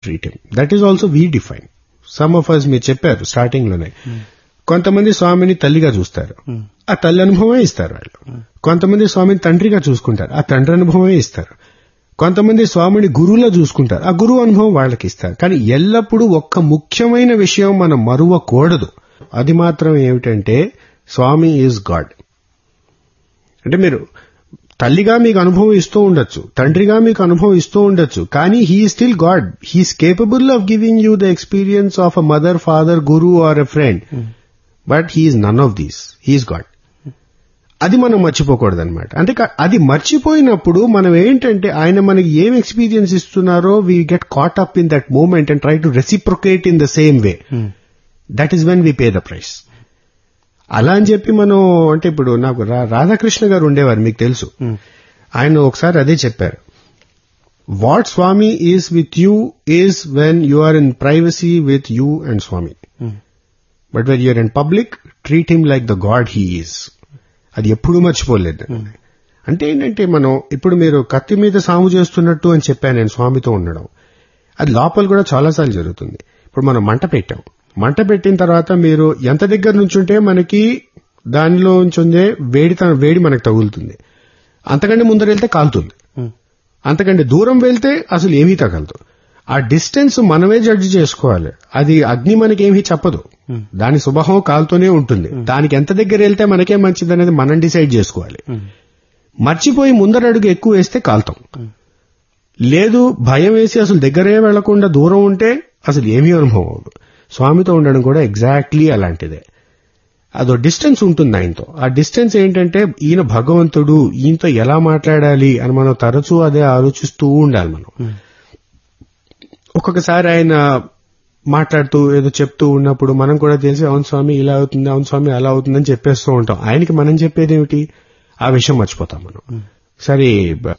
Treat him that is also we define some of us మీరు చెప్పారు starting లోనే కొంతమంది స్వామిని తల్లిగా చూస్తారు ఆ తల్లి అనుభవమే ఇస్తారు వాళ్ళు కొంతమంది స్వామిని తండ్రిగా చూసుకుంటారు ఆ తండ్రి అనుభవమే ఇస్తారు కొంతమంది స్వామిని గురువులా చూసుకుంటారు ఆ గురువు అనుభవం వాళ్ళకి ఇస్తారు కానీ ఎల్లప్పుడూ ఒక్క ముఖ్యమైన విషయం మనం మరువకూడదు అది మాత్రం ఏమిటంటే స్వామి ఈజ్ గాడ్ అంటే మీరు తల్లిగా మీకు అనుభవం ఇస్తూ ఉండొచ్చు తండ్రిగా మీకు అనుభవం ఇస్తూ ఉండొచ్చు కానీ he still god he's capable of giving you the experience of a mother father guru or a friend but he's none of these he's god అది మనం మర్చిపోకూడదు అనమాట అంటే కా- అది మర్చిపోయినప్పుడు మనం ఏంటంటే ఆయన మనకి ఏం ఎక్స్పీరియన్స్ ఇస్తున్నారో we get caught up in that moment and try to reciprocate in the same way that is when we pay the price అలా అని చెప్పి మనం అంటే ఇప్పుడు నాకు రా- రాధాకృష్ణ గారు ఉండేవారు మీకు తెలుసు ఆయన ఒకసారి అదే చెప్పారు what Swami is with you is when you are in privacy with you and Swami but when you're in public treat him like the god he is అది ఎప్పుడూ మర్చిపోలేదు అంటే ఏంటంటే మనం ఇప్పుడు మీరు కత్తి మీద సాము చేస్తున్నట్టు అని చెప్పాను నేను స్వామితో ఉండడం అది లోపల కూడా చాలాసార్లు జరుగుతుంది ఇప్పుడు మనం మంట పెట్టాం మంట పెట్టిన తర్వాత మీరు ఎంత దగ్గర నుంచి ఉంటే మనకి దానిలో ఉంచుందే వేడి త- వేడి మనకు తగులుతుంది అంతకంటే ముందర వెళ్తే కాలుతుంది అంతకంటే దూరం వెళ్తే అసలు ఏమీ తగలదు ఆ డిస్టెన్స్ మనమే జడ్జి చేసుకోవాలి అది అగ్ని మనకేమీ చెప్పదు దాని సుభావం కాలుతూనే ఉంటుంది దానికి ఎంత దగ్గర వెళ్తే మనకే మంచిది అనేది మనం డిసైడ్ చేసుకోవాలి మర్చిపోయి ముందర అడుగు ఎక్కువ వేస్తే కాలుతాం లేదు భయం వేసి అసలు దగ్గరే వెళ్లకుండా దూరం ఉంటే అసలు ఏమీ అనుభవం అవ్వదు స్వామితో ఉండడం కూడా ఎగ్జాక్ట్లీ అలాంటిదే అదో డిస్టెన్స్ ఉంటుంది ఆయనతో ఆ డిస్టెన్స్ ఏంటంటే ఈయన భగవంతుడు ఈయనతో ఎలా మాట్లాడాలి అని మనం తరచూ అదే ఆలోచిస్తూ ఉండాలి మనం ఒక్కొక్కసారి ఆయన మాట్లాడుతూ ఏదో చెప్తూ ఉన్నప్పుడు మనం కూడా తెలిసి అవును స్వామి ఇలా అవుతుంది అవును స్వామి అలా అవుతుందని చెప్పేస్తూ ఉంటాం ఆయనకి మనం చెప్పేది ఏమిటి ఆ విషయం మర్చిపోతాం మనం సరే బ-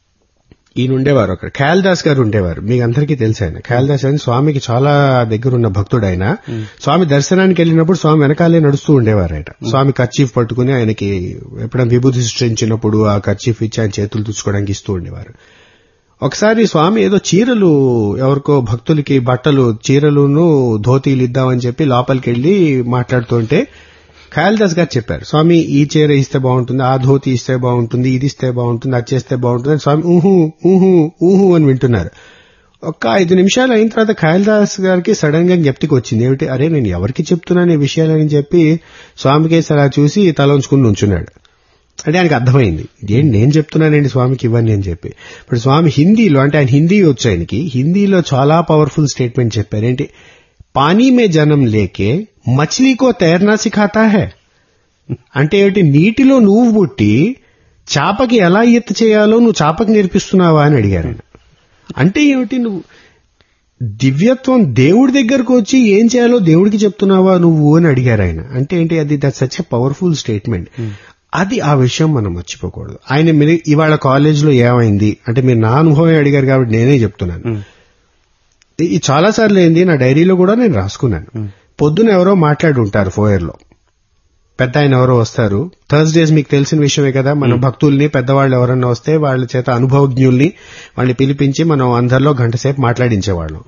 ఈయన ఉండేవారు అక్కడ ఖయాల్దాస్ గారు ఉండేవారు మీకు అందరికీ తెలుసు ఆయన ఖయాల్దాస్ అని స్వామికి చాలా దగ్గరున్న భక్తుడు ఆయన స్వామి దర్శనానికి వెళ్ళినప్పుడు స్వామి వెనకాలే నడుస్తూ ఉండేవారు ఆయన స్వామి కర్చీఫ్ పట్టుకుని ఆయనకి ఎప్పుడైనా విభూతి సృష్టించినప్పుడు ఆ కర్చీఫ్ ఇచ్చి ఆయన చేతులు తుచ్చుకోవడానికి ఇస్తూ ఉండేవారు ఒకసారి స్వామి ఏదో చీరలు ఎవరికో భక్తులకి బట్టలు చీరలును ధోతీలు ఇద్దామని చెప్పి లోపలికి వెళ్లి మాట్లాడుతుంటే ఖయాల్దాస్ గారు చెప్పారు స్వామి ఈ చీర ఇస్తే బాగుంటుంది ఆ ధోతి ఇస్తే బాగుంటుంది ఇది ఇస్తే బాగుంటుంది అది చేస్తే బాగుంటుంది అని స్వామి ఊహు ఊహు ఊహు అని వింటున్నారు ఒక్క ఐదు నిమిషాలు అయిన తర్వాత ఖయాల్దాస్ గారికి సడన్ గా జ్ఞప్తికి వచ్చింది ఏమిటి అరే నేను ఎవరికి చెప్తున్నాను ఈ విషయాలని చెప్పి స్వామికేసి అలా చూసి తల ఉంచుకుని నుంచున్నాడు అంటే ఆయనకి అర్థమైంది ఏంటి నేను చెప్తున్నానండి స్వామికి ఇవ్వండి అని చెప్పి ఇప్పుడు స్వామి హిందీలో అంటే ఆయన హిందీ వచ్చు ఆయనకి హిందీలో చాలా పవర్ఫుల్ స్టేట్మెంట్ చెప్పారు ఏంటి పానీ మే జనం లేకే మచిలీకో తైరనా సిఖాతా హై అంటే ఏమిటి నీటిలో నువ్వు పుట్టి చాపకి ఎలా ఈత చేయాలో నువ్వు చాపకి నేర్పిస్తున్నావా అని అడిగారు ఆయన అంటే ఏమిటి నువ్వు దివ్యత్వం దేవుడి దగ్గరకు వచ్చి ఏం చేయాలో దేవుడికి చెప్తున్నావా నువ్వు అని అడిగారు ఆయన అంటే ఏంటి అది that such a powerful statement అది ఆ విషయం మనం మర్చిపోకూడదు ఆయన మీరు ఇవాళ కాలేజీలో ఏమైంది అంటే మీరు నా అనుభవం అడిగారు కాబట్టి నేనే చెప్తున్నాను ఇది చాలా సార్లు ఏంది నా డైరీలో కూడా నేను రాసుకున్నాను పొద్దున ఎవరో మాట్లాడి ఉంటారు ఫోయర్ లో పెద్ద ఆయన ఎవరో వస్తారు థర్స్డేస్ మీకు తెలిసిన విషయమే కదా మన భక్తుల్ని పెద్దవాళ్ళు ఎవరన్నా వస్తే వాళ్ళ చేత అనుభవజ్ఞుల్ని వాళ్ళని పిలిపించి మనం అందరిలో గంట సేపు మాట్లాడించేవాళ్ళం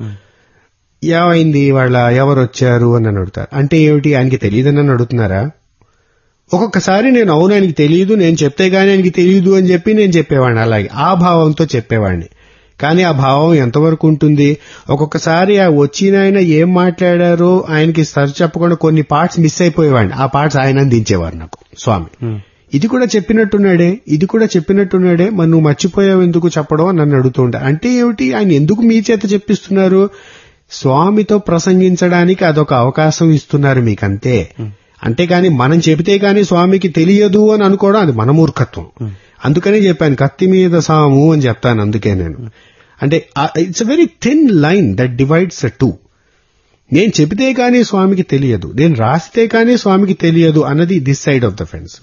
ఏమైంది వాళ్ళ ఎవరు వచ్చారు అని నన్ను అడుగుతారు అంటే ఏమిటి ఆయనకి తెలియదని నన్ను అడుగుతున్నారా ఒక్కొక్కసారి నేను అవును ఆయనకి తెలియదు నేను చెప్తే గానీ ఆయనకి తెలియదు అని చెప్పి నేను చెప్పేవాడిని అలాగే ఆ భావంతో చెప్పేవాడిని కానీ ఆ భావం ఎంతవరకు ఉంటుంది ఒక్కొక్కసారి ఆ వచ్చిన ఆయన ఏం మాట్లాడారో ఆయనకి సరి చెప్పకుండా కొన్ని పార్ట్స్ మిస్ అయిపోయేవాడిని ఆ పార్ట్స్ ఆయన అందించేవారు నాకు స్వామి ఇది కూడా చెప్పినట్టున్నాడే ఇది కూడా చెప్పినట్టున్నాడే మరి నువ్వు మర్చిపోయావు ఎందుకు చెప్పడం అని నన్ను అడుగుతుంటా అంటే ఏమిటి ఆయన ఎందుకు మీ చేత చెప్పిస్తున్నారు స్వామితో ప్రసంగించడానికి అదొక అవకాశం ఇస్తున్నారు మీకంతే అంతేగాని మనం చెబితే గాని స్వామికి తెలియదు అని అనుకోవడం అది మన మూర్ఖత్వం అందుకనే చెప్పాను కత్తి మీద సాము అని చెప్తాను అందుకే నేను అంటే it's a very thin line that divides two నేను చెబితే కానీ స్వామికి తెలియదు నేను రాస్తే కానీ స్వామికి తెలియదు అన్నది this side of the fence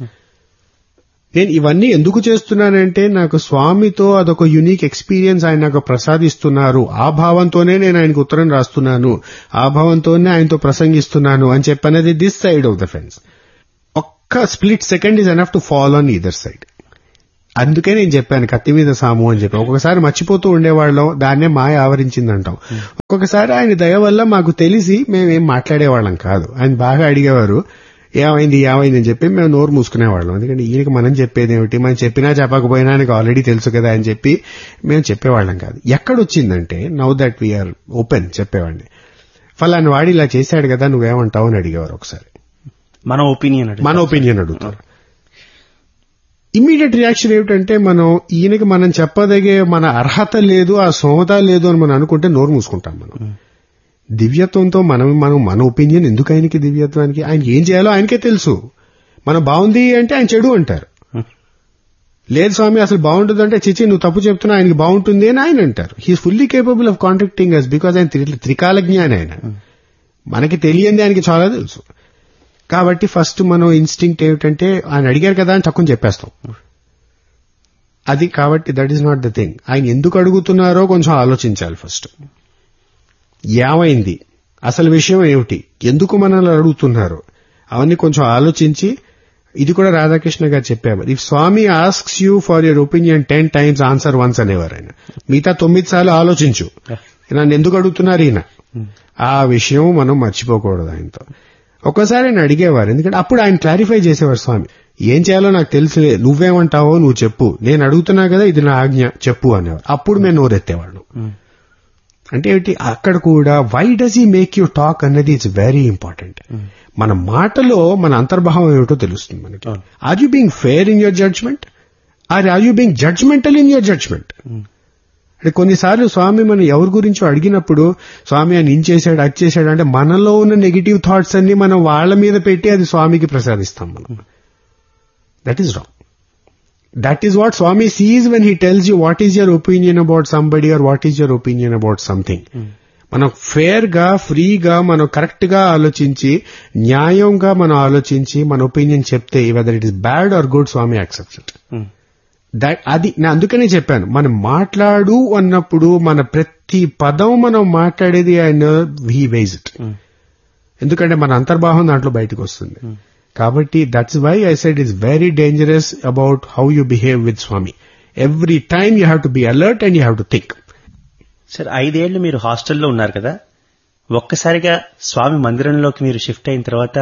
నేను ఇవన్నీ ఎందుకు చేస్తున్నానంటే నాకు స్వామితో అదొక యునిక్ ఎక్స్పీరియన్స్ ఆయన నాకు ప్రసాదిస్తున్నారు ఆ భావంతోనే నేను ఆయనకు ఉత్తరం రాస్తున్నాను ఆ భావంతోనే ఆయనతో ప్రసంగిస్తున్నాను అని చెప్పనేది this side of the fence ఒక్క split second is enough to follow on either side అందుకే నేను చెప్పాను కత్తి మీద సాము అని చెప్పి ఒక్కొక్కసారి మర్చిపోతూ ఉండేవాళ్ళం దాన్నే మాయ ఆవరించిందంటాం ఒక్కొక్కసారి ఆయన దయ వల్ల మాకు తెలిసి మేమేం మాట్లాడేవాళ్ళం కాదు ఆయన బాగా అడిగేవారు ఏమైంది ఏమైంది అని చెప్పి మేము నోరు మూసుకునేవాళ్ళం ఎందుకంటే ఈయనకి మనం చెప్పేది ఏమిటి మనం చెప్పినా చెప్పకపోయినా ఆయనకు ఆల్రెడీ తెలుసు కదా అని చెప్పి మేము చెప్పేవాళ్ళం కాదు ఎక్కడొచ్చిందంటే నౌ దట్ వీఆర్ ఓపెన్ చెప్పేవాడిని ఫలాని వాడు ఇలా చేశాడు కదా నువ్వేమంటావు అని అడిగేవారు ఒకసారి మన ఒపీనియన్ మన ఒపీనియన్ అడుగుతారు ఇమీడియట్ రియాక్షన్ ఏమిటంటే మనం ఈయనకి మనం చెప్పదగే మన అర్హత లేదు ఆ సోమత లేదు అని మనం అనుకుంటే నోరు మూసుకుంటాం మనం దివ్యత్వంతో మనం మనం మన ఒపీనియన్ ఎందుకు ఆయనకి దివ్యత్వానికి ఆయన ఏం చేయాలో ఆయనకే తెలుసు మనం బాగుంది అంటే ఆయన చెడు అంటారు లేదు స్వామి అసలు బాగుంటుంది అంటే చిచి నువ్వు తప్పు చెప్తున్నా ఆయనకి బాగుంటుంది అని ఆయన అంటారు he's fully capable of contacting us because ఆయన త్రి- త్రికాల జ్ఞాని ఆయన మనకి తెలియంది ఆయనకి చాలా తెలుసు కాబట్టి ఫస్ట్ మనం ఇన్స్టింక్ట్ ఏమిటంటే ఆయన అడిగారు కదా అని తక్కువ చెప్పేస్తాం అది కాబట్టి that is not the thing ఆయన ఎందుకు అడుగుతున్నారో కొంచెం ఆలోచించాలి ఫస్ట్ ఏమైంది అసలు విషయం ఏమిటి ఎందుకు మనల్ని అడుగుతున్నారు అవన్నీ కొంచెం ఆలోచించి ఇది కూడా రాధాకృష్ణ గారు చెప్పారు if Swami asks you for your opinion ten times answer once అనేవారు ఆయన మిగతా తొమ్మిది సార్లు ఆలోచించు నన్ను ఎందుకు అడుగుతున్నారు ఈయన ఆ విషయం మనం మర్చిపోకూడదు ఆయనతో ఒక్కసారి ఆయన అడిగేవారు ఎందుకంటే అప్పుడు ఆయన క్లారిఫై చేసేవారు స్వామి ఏం చేయాలో నాకు తెలుసులే నువ్వేమంటావో నువ్వు చెప్పు నేను అడుగుతున్నా కదా ఇది నా ఆజ్ఞ చెప్పు అనేవారు అప్పుడు మేము నోరెత్తేవాళ్ళం అంటే ఏంటి అక్కడ కూడా why does he make you talk అన్నది ఇట్స్ వెరీ ఇంపార్టెంట్ మన మాటలో మన అంతర్భావం ఏమిటో తెలుస్తుంది మనకి are you being fair in your judgement are are you being judgemental in your judgement అంటే కొన్నిసార్లు స్వామి మనం ఎవరి గురించో అడిగినప్పుడు స్వామి ఆయన ఇన్ చేశాడు అది చేశాడు అంటే మనలో ఉన్న నెగిటివ్ థాట్స్ అన్ని మనం వాళ్ళ మీద పెట్టి అది స్వామికి ప్రసాదిస్తాం మనం that is wrong that is what Swami sees when he tells you what is your opinion about somebody or what is your opinion about something మనం ఫేర్ గా ఫ్రీగా మనం కరెక్ట్ గా ఆలోచించి న్యాయంగా మనం ఆలోచించి మన ఒపీనియన్ చెప్తే whether it is bad or good Swami accepts it that అది నేను అందుకనే చెప్పాను మనం మాట్లాడు అన్నప్పుడు మన ప్రతి పదం మనం మాట్లాడేది ఆయన హీ వేజ్ ఇట్ ఎందుకంటే మన అంతర్భావం దాంట్లో బయటకు వస్తుంది కాబట్టి that's why I said it's very dangerous about how you behave with Swami every time you have to be alert and you have to think sir ఐదేళ్లు మీరు హాస్టల్లో ఉన్నారు కదా ఒక్కసారిగా స్వామి మందిరంలోకి మీరు షిఫ్ట్ అయిన తర్వాత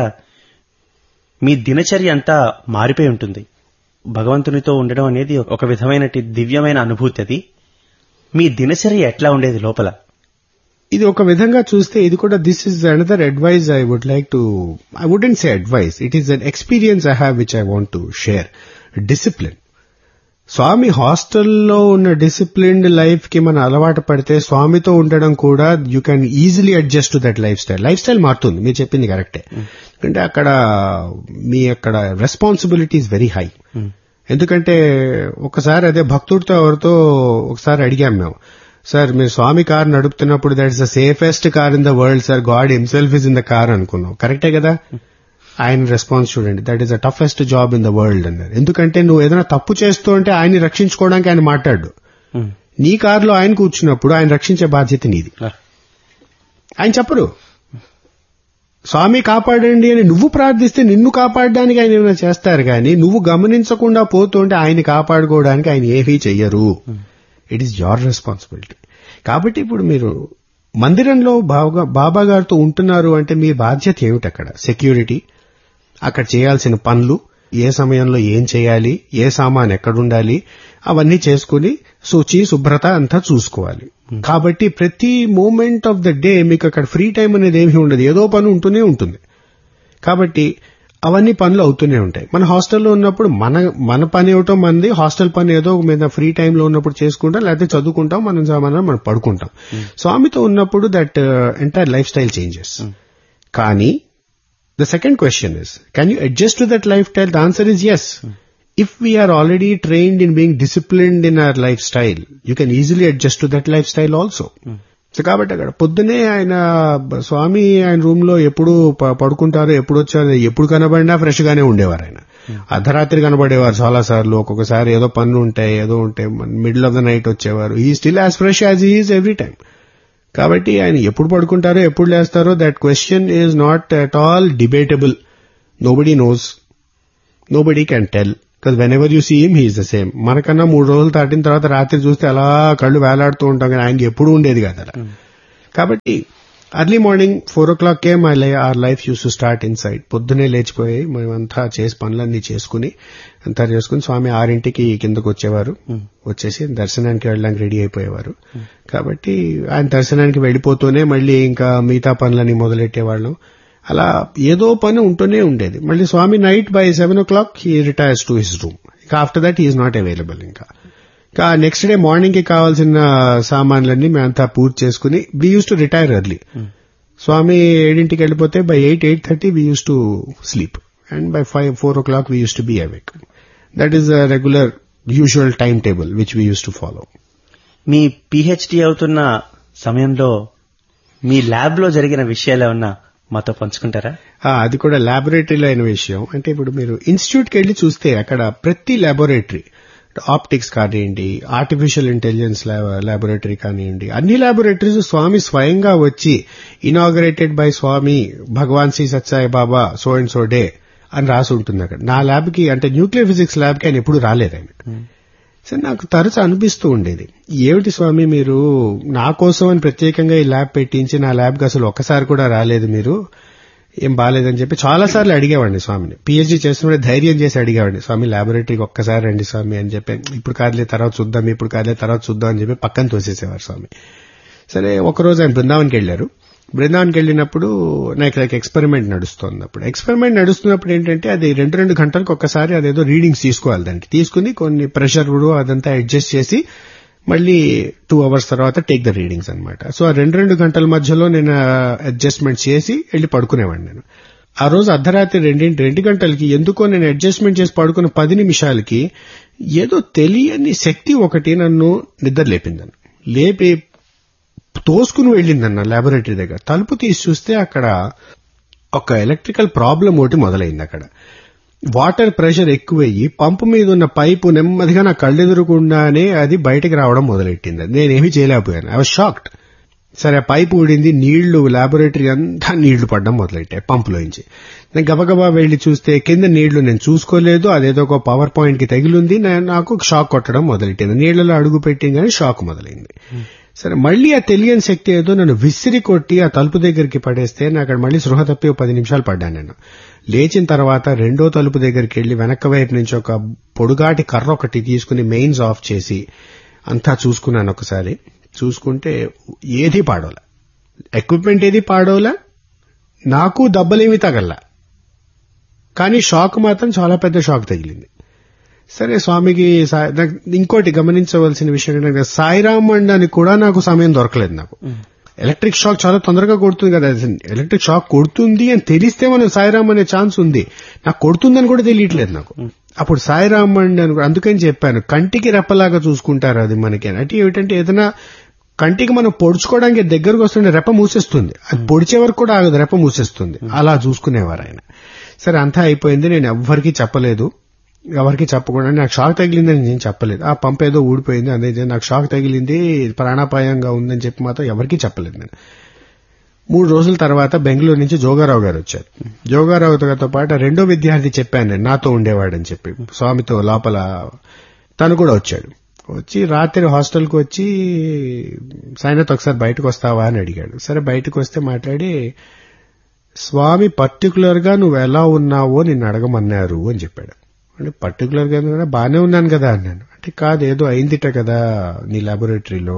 మీ దినచర్య అంతా మారిపోయి ఉంటుంది భగవంతునితో ఉండడం అనేది ఒక విధమైన దివ్యమైన అనుభూతి అది మీ దినచర్య ఎట్లా ఉండేది లోపల ఇది ఒక విధంగా చూస్తే ఇది కూడా this is another advice I would like to I wouldn't say advice it is an experience I have which I want to share discipline Swami హాస్టల్లో ఉన్న డిసిప్లిన్డ్ లైఫ్ కి మనం అలవాటు పడితే స్వామితో ఉండడం కూడా you can easily adjust to that lifestyle lifestyle మారుతుంది మీరు చెప్పింది కరెక్టే ఎందుకంటే అక్కడ మీ అక్కడ రెస్పాన్సిబిలిటీ ఇస్ వెరీ హై ఎందుకంటే ఒకసారి అదే భక్తుడితో ఎవరితో ఒకసారి అడిగాం మేము సార్ మీరు స్వామి కార్ నడుపుతున్నప్పుడు that is the safest car in the world sir god himself is in the car అనుకున్నాం కరెక్టే కదా ఆయన రెస్పాన్స్ చూడండి that is the toughest job in the world అన్నారు ఎందుకంటే నువ్వు ఏదైనా తప్పు చేస్తూ ఉంటే ఆయన్ని రక్షించుకోవడానికి ఆయన మాట్లాడు నీ కారులో ఆయన కూర్చున్నప్పుడు ఆయన రక్షించే బాధ్యత నీది ఆయన చెప్పరు స్వామి కాపాడండి అని నువ్వు ప్రార్థిస్తే నిన్ను కాపాడడానికి ఆయన ఏమైనా చేస్తారు కానీ నువ్వు గమనించకుండా పోతుంటే ఆయన కాపాడుకోవడానికి ఆయన ఏమీ చెయ్యరు ఇట్ ఈస్ యోర్ రెస్పాన్సిబిలిటీ కాబట్టి ఇప్పుడు మీరు మందిరంలో బాగా బాబా గారితో ఉంటున్నారు అంటే మీ బాధ్యత ఏమిటి అక్కడ సెక్యూరిటీ అక్కడ చేయాల్సిన పనులు ఏ సమయంలో ఏం చేయాలి ఏ సామాన్ ఎక్కడుండాలి అవన్నీ చేసుకుని శుచి శుభ్రత అంతా చూసుకోవాలి కాబట్టి ప్రతి మూమెంట్ ఆఫ్ ద డే మీకు అక్కడ ఫ్రీ టైం అనేది ఏమీ ఉండదు ఏదో పని ఉంటూనే ఉంటుంది కాబట్టి అవన్నీ పనులు అవుతూనే ఉంటాయి మన హాస్టల్లో ఉన్నప్పుడు మన మన పని ఏమిటో మంది హాస్టల్ పని ఏదో మీద ఫ్రీ టైంలో ఉన్నప్పుడు చేసుకుంటాం లేకపోతే చదువుకుంటాం మనం మనం మనం పడుకుంటాం స్వామితో ఉన్నప్పుడు that entire lifestyle changes కానీ the second question is can you adjust to that lifestyle the answer is yes if we're already trained in being disciplined in our lifestyle you can easily adjust to that lifestyle also so కాబట్టి అక్కడ పొద్దునే ఆయన స్వామి ఆయన room లో ఎప్పుడు ప- పడుకుంటారో ఎప్పుడు వచ్చారో ఎప్పుడు కనబడినా ఫ్రెష్ గానే ఉండేవారు ఆయన అర్ధరాత్రి కనబడేవారు చాలా సార్లు ఒక్కొక్కసారి ఏదో పనులు ఉంటాయి ఏదో ఉంటాయి మిడిల్ ఆఫ్ ద నైట్ వచ్చేవారు he still as fresh as is every time కాబట్టి ఆయన ఎప్పుడు పడుకుంటారో ఎప్పుడు లేస్తారో that question is not at all debatable nobody knows nobody can tell because whenever you see him he's the same మనకన్నా మూడు రోజులు దాటిన తర్వాత రాత్రి చూస్తే అలా కళ్ళు వేలాడుతూ ఉంటాం కానీ ఆయనకి ఎప్పుడు ఉండేది కాదు అలా కాబట్టి early morning four o'clock కే మై లై our life used to start inside పొద్దునే లేచిపోయి మేమంతా చేసి పనులన్నీ చేసుకుని అంతా చేసుకుని స్వామి ఆరింటికి కిందకు వచ్చేవారు వచ్చేసి దర్శనానికి వెళ్ళడానికి రెడీ అయిపోయేవారు కాబట్టి ఆయన దర్శనానికి వెళ్ళిపోతూనే మళ్ళీ ఇంకా మిగతా పనులని మొదలెట్టేవాళ్ళం అలా ఏదో పని ఉంటూనే ఉండేది మళ్ళీ Swami night by seven o'clock he retires to his room ఇంకా after that is not available ఇంకా ఇంకా నెక్స్ట్ డే మార్నింగ్ కి కావాల్సిన సామాన్లన్నీ మేమంతా పూర్తి చేసుకుని we used to retire early Swami ఏడింటికి వెళ్ళిపోతే by eight eight thirty we used to sleep and by five four o'clock we used to be awake that is a regular usual time table which we used to follow మీ PhD అవుతున్న సమయంలో మీ lab లో జరిగిన విషయాలు ఏమన్నా మాతో పంచుకుంటారా అది కూడా ల్యాబొరేటరీలో అయిన విషయం అంటే ఇప్పుడు మీరు ఇన్స్టిట్యూట్కి వెళ్ళి చూస్తే అక్కడ ప్రతి ల్యాబొరేటరీ ఆప్టిక్స్ కానివ్వండి ఆర్టిఫిషియల్ ఇంటెలిజెన్స్ ల్యాబొరేటరీ కానివ్వండి అన్ని ల్యాబొరేటరీస్ స్వామి స్వయంగా వచ్చి inaugurated by Swami Bhagawan Shri Sathya Sai Baba so and so day అని రాసి ఉంటుంది అక్కడ నా ల్యాబ్కి అంటే న్యూక్లియర్ ఫిజిక్స్ ల్యాబ్కి ఆయన ఎప్పుడు రాలేదు ఆయన సరే నాకు తరచు అనిపిస్తూ ఉండేది ఏమిటి స్వామి మీరు నా కోసం అని ప్రత్యేకంగా ఈ ల్యాబ్ పెట్టించి నా ల్యాబ్కి అసలు ఒక్కసారి కూడా రాలేదు మీరు ఏం బాగాలేదని చెప్పి చాలా సార్లు అడిగేవాడిని స్వామిని పిహెచ్డీ చేస్తున్నప్పుడు ధైర్యం చేసి అడిగేవాడిని స్వామి ల్యాబొరేటరీకి ఒక్కసారి రండి స్వామి అని చెప్పి ఇప్పుడు కాదులే తర్వాత చూద్దాం ఇప్పుడు కాదులే తర్వాత చూద్దాం అని చెప్పి పక్కన తోసేసేవారు స్వామి సరే ఒకరోజు ఆయన బృందావన్కి వెళ్ళారు బృందావన్కి వెళ్ళినప్పుడు నాకు లైక్ ఎక్స్పెరిమెంట్ నడుస్తుంది అప్పుడు ఎక్స్పెరిమెంట్ నడుస్తున్నప్పుడు ఏంటంటే అది రెండు రెండు గంటలకు ఒక్కసారి అదేదో రీడింగ్స్ తీసుకోవాలి దానికి తీసుకుని కొన్ని ప్రెషర్ అదంతా అడ్జస్ట్ చేసి మళ్ళీ టూ అవర్స్ తర్వాత టేక్ ద రీడింగ్స్ అనమాట సో ఆ రెండు రెండు గంటల మధ్యలో నేను అడ్జస్ట్మెంట్ చేసి వెళ్ళి పడుకునేవాడిని నేను ఆ రోజు అర్ధరాత్రి రెండింటి రెండు గంటలకి ఎందుకో నేను అడ్జస్ట్మెంట్ చేసి పడుకున్న పది నిమిషాలకి ఏదో తెలియని శక్తి ఒకటి నన్ను నిద్ర లేపిందని లేపి తోసుకుని వెళ్ళిందన్న ల్యాబొరేటరీ దగ్గర తలుపు తీసి చూస్తే అక్కడ ఒక ఎలక్ట్రికల్ ప్రాబ్లం ఒకటి మొదలైంది అక్కడ వాటర్ ప్రెషర్ ఎక్కువయ్యి పంపు మీద ఉన్న పైపు నెమ్మదిగా నా కళ్ళెదురకుండానే అది బయటకు రావడం మొదలెట్టింది నేనేమీ చేయలేకపోయాను ఐ వాజ్ షాక్డ్ సరే ఆ పైపు ఊడింది నీళ్లు లాబొరేటరీ అంతా నీళ్లు పడడం మొదలెట్టాయి పంపులోంచి నేను గబగబా వెళ్లి చూస్తే కింద నీళ్లు నేను చూసుకోలేదు అదేదో ఒక పవర్ పాయింట్ కి తగిలింది నాకు షాక్ కొట్టడం మొదలెట్టింది నీళ్లలో అడుగు పెట్టింది కానీ షాక్ మొదలైంది సరే మళ్ళీ ఆ తెలియని శక్తి ఏదో నన్ను విసిరి కొట్టి ఆ తలుపు దగ్గరికి పడేస్తే నేను అక్కడ మళ్ళీ సృహ తప్పి పది నిమిషాలు పడ్డాను నేను లేచిన తర్వాత రెండో తలుపు దగ్గరికి వెళ్లి వెనక వైపు నుంచి ఒక పొడుగాటి కర్ర ఒకటి తీసుకుని మెయిన్స్ ఆఫ్ చేసి అంతా చూసుకున్నాను ఒకసారి చూసుకుంటే ఏది పాడోలా ఎక్విప్మెంట్ ఏది పాడోలా నాకు దెబ్బలేమి తగల్లా కానీ షాక్ మాత్రం చాలా పెద్ద షాక్ తగిలింది సరే స్వామికి ఇంకోటి గమనించవలసిన విషయం ఏంటంటే సాయిరామ్ అండానికి కూడా నాకు సమయం దొరకలేదు నాకు ఎలక్ట్రిక్ షాక్ చాలా తొందరగా కొడుతుంది కదా ఎలక్ట్రిక్ షాక్ కొడుతుంది అని తెలిస్తే మనం సాయిరామ్ అనే ఛాన్స్ ఉంది నాకు కొడుతుందని కూడా తెలియట్లేదు నాకు అప్పుడు సాయిరామ్ అండి అని అందుకని చెప్పాను కంటికి రెప్పలాగా చూసుకుంటారు అది మనకి అంటే ఏమిటంటే ఏదైనా కంటికి మనం పొడుచుకోవడానికి దగ్గరకు వస్తుంటే రెప్ప మూసేస్తుంది అది పొడిచే వరకు కూడా ఆగదు రెప్ప మూసేస్తుంది అలా చూసుకునేవారు ఆయన సరే అంతా అయిపోయింది నేను ఎవ్వరికీ చెప్పలేదు ఎవరికి చెప్పకుండా నాకు షాక్ తగిలిందని నేను చెప్పలేదు ఆ పంప్ ఏదో ఊడిపోయింది అదే నాకు షాక్ తగిలింది ప్రాణాపాయంగా ఉందని చెప్పి మాత్రం ఎవరికీ చెప్పలేదు నేను మూడు రోజుల తర్వాత బెంగళూరు నుంచి జోగారావు గారు వచ్చారు జోగారావు గారితో పాటు రెండో విద్యార్థి చెప్పాను నేను నాతో ఉండేవాడని చెప్పి స్వామితో లోపల తను కూడా వచ్చాడు వచ్చి రాత్రి హాస్టల్కి వచ్చి సాయినాథ్ ఒకసారి బయటకు వస్తావా అని అడిగాడు సరే బయటకు వస్తే మాట్లాడి స్వామి పర్టికులర్ గా నువ్వు ఎలా ఉన్నావో నిన్ను అడగమన్నారు అని చెప్పాడు అంటే పర్టికులర్ గా బానే ఉన్నాను కదా అన్నాను అంటే కాదు ఏదో అయిందిట కదా నీ లాబొరేటరీలో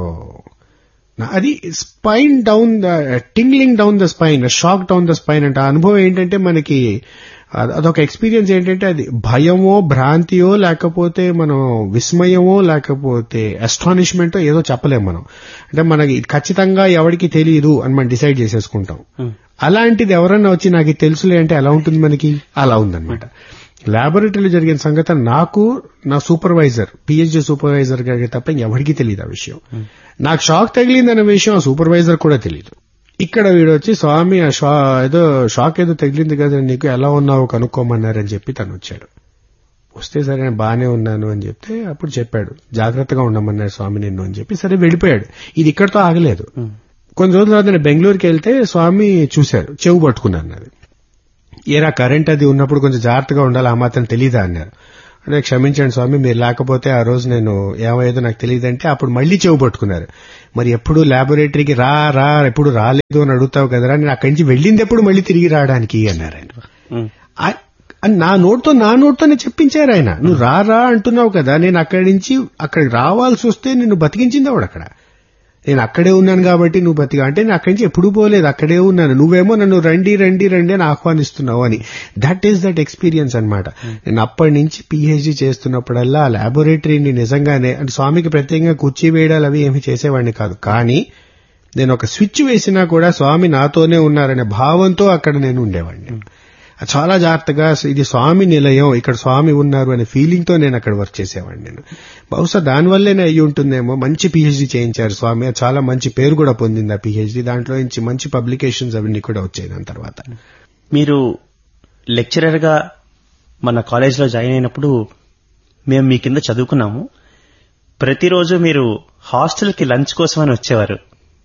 అది spine down the tingling down the spine shock down the spine అంటే ఆ అనుభవం ఏంటంటే మనకి అదొక ఎక్స్పీరియన్స్ ఏంటంటే అది భయమో భ్రాంతియో లేకపోతే మనం విస్మయమో లేకపోతే అస్టానిష్మెంటో ఏదో చెప్పలేం మనం అంటే మనకి ఖచ్చితంగా ఎవరికి తెలియదు అని మనం డిసైడ్ చేసేసుకుంటాం అలాంటిది ఎవరన్నా వచ్చి నాకు తెలుసులే అంటే ఎలా ఉంటుంది మనకి అలా ఉందన్నమాట లాబొరేటరీలో జరిగిన సంగతి నాకు నా సూపర్వైజర్ పిహెచ్డి సూపర్వైజర్ గారికి తప్ప ఎవరికి తెలియదు ఆ విషయం నాకు షాక్ తగిలిందన్న విషయం ఆ సూపర్వైజర్ కూడా తెలియదు ఇక్కడ వీడు వచ్చి స్వామి ఆ షా ఏదో షాక్ ఏదో తగిలింది కదా నీకు ఎలా ఉన్నావో కనుక్కోమన్నారని చెప్పి తను వచ్చాడు వస్తే సరే నేను బానే ఉన్నాను అని చెప్తే అప్పుడు చెప్పాడు జాగ్రత్తగా ఉండమన్నారు స్వామి నిన్ను అని చెప్పి సరే వెళ్ళిపోయాడు ఇది ఇక్కడతో ఆగలేదు కొన్ని రోజుల తర్వాత నేను బెంగళూరుకి వెళ్తే స్వామి చూశారు చెవు పట్టుకున్నాను అది ఏరా కరెంట్ అది ఉన్నప్పుడు కొంచెం జాగ్రత్తగా ఉండాలి ఆ మాత్రం తెలీదా అన్నారు అంటే క్షమించండి స్వామి మీరు లేకపోతే ఆ రోజు నేను ఏమయ్యేదో నాకు తెలియదంటే అప్పుడు మళ్ళీ చెవు పట్టుకున్నారు మరి ఎప్పుడు ల్యాబొరేటరీకి రా రా ఎప్పుడు రాలేదు అని అడుగుతావు కదరా నేను అక్కడి నుంచి వెళ్ళింది ఎప్పుడు మళ్ళీ తిరిగి రావడానికి అన్నారు ఆయన ఉమ్, ఆ- అని నా నోట్తో నా నోట్తోనే చెప్పించారు ఆయన నువ్వు రా రా అంటున్నావు కదా నేను అక్కడి నుంచి అక్కడికి రావాల్సి వస్తే నిన్ను బతికించింది ఆవిడ అక్కడ నేను అక్కడే ఉన్నాను కాబట్టి నువ్వు బతిగా అంటే నేను అక్కడి నుంచి ఎప్పుడూ పోలేదు అక్కడే ఉన్నాను నువ్వేమో నన్ను రండి రండి రండి అని ఆహ్వానిస్తున్నావు అని దట్ ఈస్ దట్ ఎక్స్పీరియన్స్ అన్నమాట నేను అప్పటి నుంచి పిహెచ్డి చేస్తున్నప్పుడల్లా ఆ ల్యాబొరేటరీని నిజంగానే అంటే స్వామికి ప్రత్యేకంగా కుర్చీ వేయడాలు అవి ఏమి చేసేవాడిని కాదు కానీ నేను ఒక స్విచ్ వేసినా కూడా స్వామి నాతోనే ఉన్నారనే భావంతో అక్కడ నేను ఉండేవాడిని చాలా జాగ్రత్తగా ఇది స్వామి నిలయం ఇక్కడ స్వామి ఉన్నారు అనే ఫీలింగ్ తో నేను అక్కడ వర్క్ చేసేవాడిని నేను బహుశా దానివల్లనే అయ్యి ఉంటుందేమో మంచి పిహెచ్డి చేయించారు స్వామి అది చాలా మంచి పేరు కూడా పొందింది ఆ పిహెచ్డి దాంట్లో నుంచి మంచి పబ్లికేషన్స్ అవన్నీ కూడా వచ్చాయి దాని తర్వాత మీరు లెక్చరర్ గా మన కాలేజీలో జాయిన్ అయినప్పుడు మేము మీ కింద చదువుకున్నాము ప్రతిరోజు మీరు హాస్టల్కి లంచ్ కోసమని వచ్చేవారు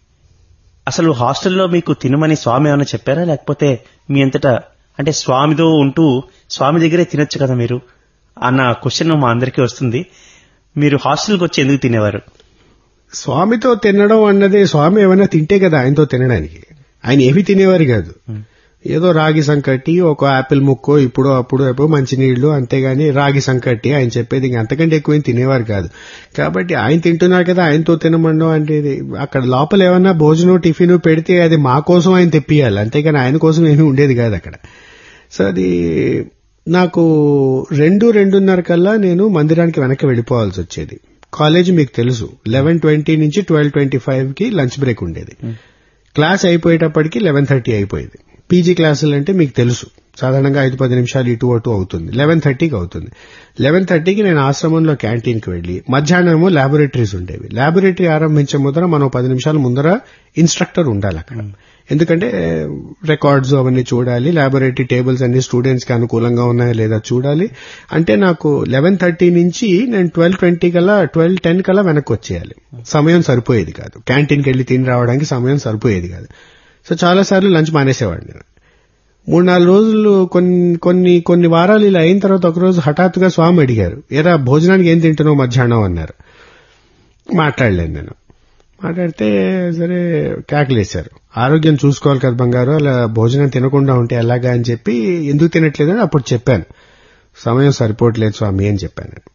అసలు హాస్టల్లో మీకు తినమని స్వామి ఏమైనా చెప్పారా లేకపోతే మీ అంతటా అంటే స్వామితో ఉంటూ స్వామి దగ్గరే తినొచ్చు కదా మీరు అన్న క్వశ్చన్ మా అందరికీ వస్తుంది మీరు హాస్టల్కి వచ్చి ఎందుకు తినేవారు స్వామితో తినడం అన్నది స్వామి ఏమైనా తింటే కదా ఆయనతో తినడానికి ఆయన ఏమీ తినేవారు కాదు ఏదో రాగి సంకటి ఒక ఆపిల్ ముక్కో ఇప్పుడు అప్పుడు ఎప్పుడు మంచినీళ్లు అంతేగాని రాగి సంకటి ఆయన చెప్పేది ఇంక అంతకంటే ఎక్కువ తినేవారు కాదు కాబట్టి ఆయన తింటున్నారు కదా ఆయనతో తినమండం అంటే ఇది అక్కడ లోపల ఏమన్నా భోజనం టిఫిన్ పెడితే అది మా కోసం ఆయన తెప్పియాలి అంతేగాని ఆయన కోసం ఏమీ ఉండేది కాదు అక్కడ సో అది నాకు రెండు రెండున్నర కల్లా నేను మందిరానికి వెనక్కి వెళ్ళిపోవాల్సి వచ్చేది కాలేజ్ మీకు తెలుసు లెవెన్ ట్వంటీ నుంచి ట్వెల్వ్ ట్వంటీ ఫైవ్ కి లంచ్ బ్రేక్ ఉండేది క్లాస్ అయిపోయేటప్పటికి లెవెన్ థర్టీ అయిపోయేది పీజీ క్లాసులు అంటే మీకు తెలుసు సాధారణంగా ఐదు పది నిమిషాలు ఇటు అటు అవుతుంది లెవెన్ థర్టీకి అవుతుంది లెవెన్ థర్టీకి నేను ఆశ్రమంలో క్యాంటీన్కి వెళ్లి మధ్యాహ్నం ఏమో ల్యాబొరేటరీస్ ఉండేవి ల్యాబొరేటరీ ఆరంభించే ముందర మనం పది నిమిషాల ముందర ఇన్స్ట్రక్టర్ ఉండాలి అక్కడ ఎందుకంటే రికార్డ్స్ అవన్నీ చూడాలి ల్యాబొరేటరీ టేబుల్స్ అన్ని స్టూడెంట్స్ కి అనుకూలంగా ఉన్నాయా లేదా చూడాలి అంటే నాకు లెవెన్ థర్టీ నుంచి నేను ట్వెల్వ్ ట్వంటీ కల్లా ట్వెల్వ్ టెన్ కల్లా వెనక్కి వచ్చేయాలి సమయం సరిపోయేది కాదు క్యాంటీన్కి వెళ్లి తిని రావడానికి సమయం సరిపోయేది కాదు సో చాలా సార్లు లంచ్ మానేసేవాడిని నేను మూడు నాలుగు రోజులు కొన్ని కొన్ని కొన్ని వారాలు ఇలా అయిన తర్వాత ఒకరోజు హఠాత్తుగా స్వామి అడిగారు ఎరా భోజనానికి ఏం తింటున్నావు మధ్యాహ్నం అన్నారు మాట్లాడలేను నేను మాట్లాడితే సరే కేకలేశారు ఆరోగ్యం చూసుకోవాలి కదా బంగారు అలా భోజనం తినకుండా ఉంటే ఎలాగా అని చెప్పి ఎందుకు తినట్లేదని అప్పుడు చెప్పాను సమయం సరిపోవట్లేదు స్వామి అని చెప్పాను నేను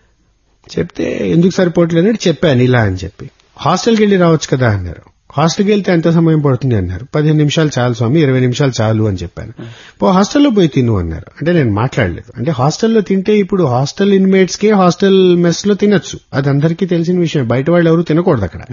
చెప్తే ఎందుకు సరిపోవట్లేదని చెప్పాను ఇలా అని చెప్పి హాస్టల్కి వెళ్ళి రావచ్చు కదా అన్నారు హాస్టల్కి వెళ్తే ఎంత సమయం పడుతుంది అన్నారు పదిహేను నిమిషాలు చాలు స్వామి ఇరవై నిమిషాలు చాలు అని చెప్పాను పో హాస్టల్లో పోయి తిను అన్నారు అంటే నేను మాట్లాడలేదు అంటే హాస్టల్లో తింటే ఇప్పుడు హాస్టల్ ఇన్మేట్స్ కి హాస్టల్ మెస్ లో తినొచ్చు అది అందరికీ తెలిసిన విషయం బయట వాళ్ళు ఎవరు తినకూడదు అక్కడ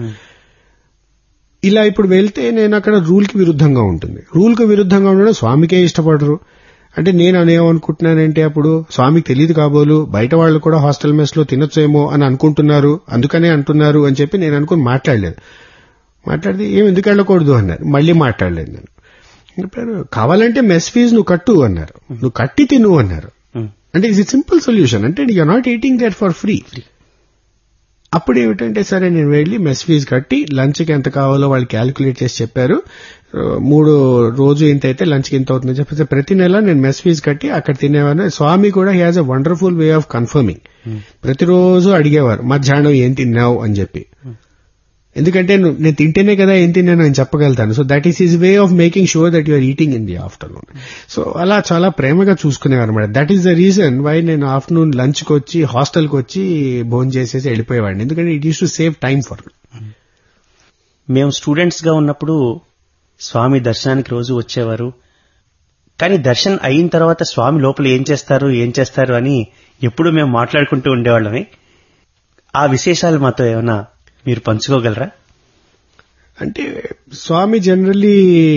ఇలా ఇప్పుడు వెళ్తే నేను అక్కడ రూల్ కి విరుద్ధంగా ఉంటుంది రూల్ కి విరుద్ధంగా ఉండడం స్వామికే ఇష్టపడరు అంటే నేను అనేమనుకుంటున్నానంటే అప్పుడు స్వామికి తెలియదు కాబోలు బయట వాళ్ళు కూడా హాస్టల్ మెస్ లో తినొచ్చేమో అని అనుకుంటున్నారు అందుకనే అంటున్నారు అని చెప్పి నేను అనుకుని మాట్లాడలేదు మాట్లాడితే ఏం ఎందుకు వెళ్ళకూడదు అన్నారు మళ్ళీ మాట్లాడలేదు నేను చెప్పారు కావాలంటే మెస్ ఫీజు నువ్వు కట్టు అన్నారు నువ్వు కట్టి తిను అన్నారు ఉమ్, అంటే ఇది సింపుల్ సొల్యూషన్ అంటే you're not eating that for free అప్పుడు ఏమిటంటే సరే నేను వెళ్ళి మెస్ ఫీజు కట్టి లంచ్కి ఎంత కావాలో వాళ్ళు క్యాలిక్యులేట్ చేసి చెప్పారు ఆ, మూడు రోజు ఇంత అయితే లంచ్కి ఇంత అవుతుందని చెప్పేసి ప్రతి నెల నేను మెస్ ఫీజు కట్టి అక్కడ తినేవారు స్వామి కూడా has a wonderful way of confirming ప్రతిరోజు అడిగేవారు మధ్యాహ్నం ఏం తిన్నావు అని చెప్పి ఎందుకంటే నువ్వు- నేను తింటేనే కదా ఏం తిన్నాను అని చెప్పగలుగుతాను so that is his way of making sure that you're eating in the afternoon so అలా చాలా ప్రేమగా చూసుకునేవారు అనమాట that is the reason why నేను ఆఫ్టర్నూన్ లంచ్కి వచ్చి హాస్టల్కి వచ్చి భోజనం చేసేసి వెళ్ళిపోయేవాడిని ఎందుకంటే it used to save time for మేము స్టూడెంట్స్ గా ఉన్నప్పుడు స్వామి దర్శనానికి రోజు వచ్చేవారు కానీ దర్శనం అయిన తర్వాత స్వామి లోపల ఏం చేస్తారు ఏం చేస్తారు అని ఎప్పుడు మేము మాట్లాడుకుంటూ ఉండేవాళ్ళమే ఆ విశేషాలు మాతో ఏమైనా మీరు పంచుకోగలరా అంటే స్వామి జనరల్లీ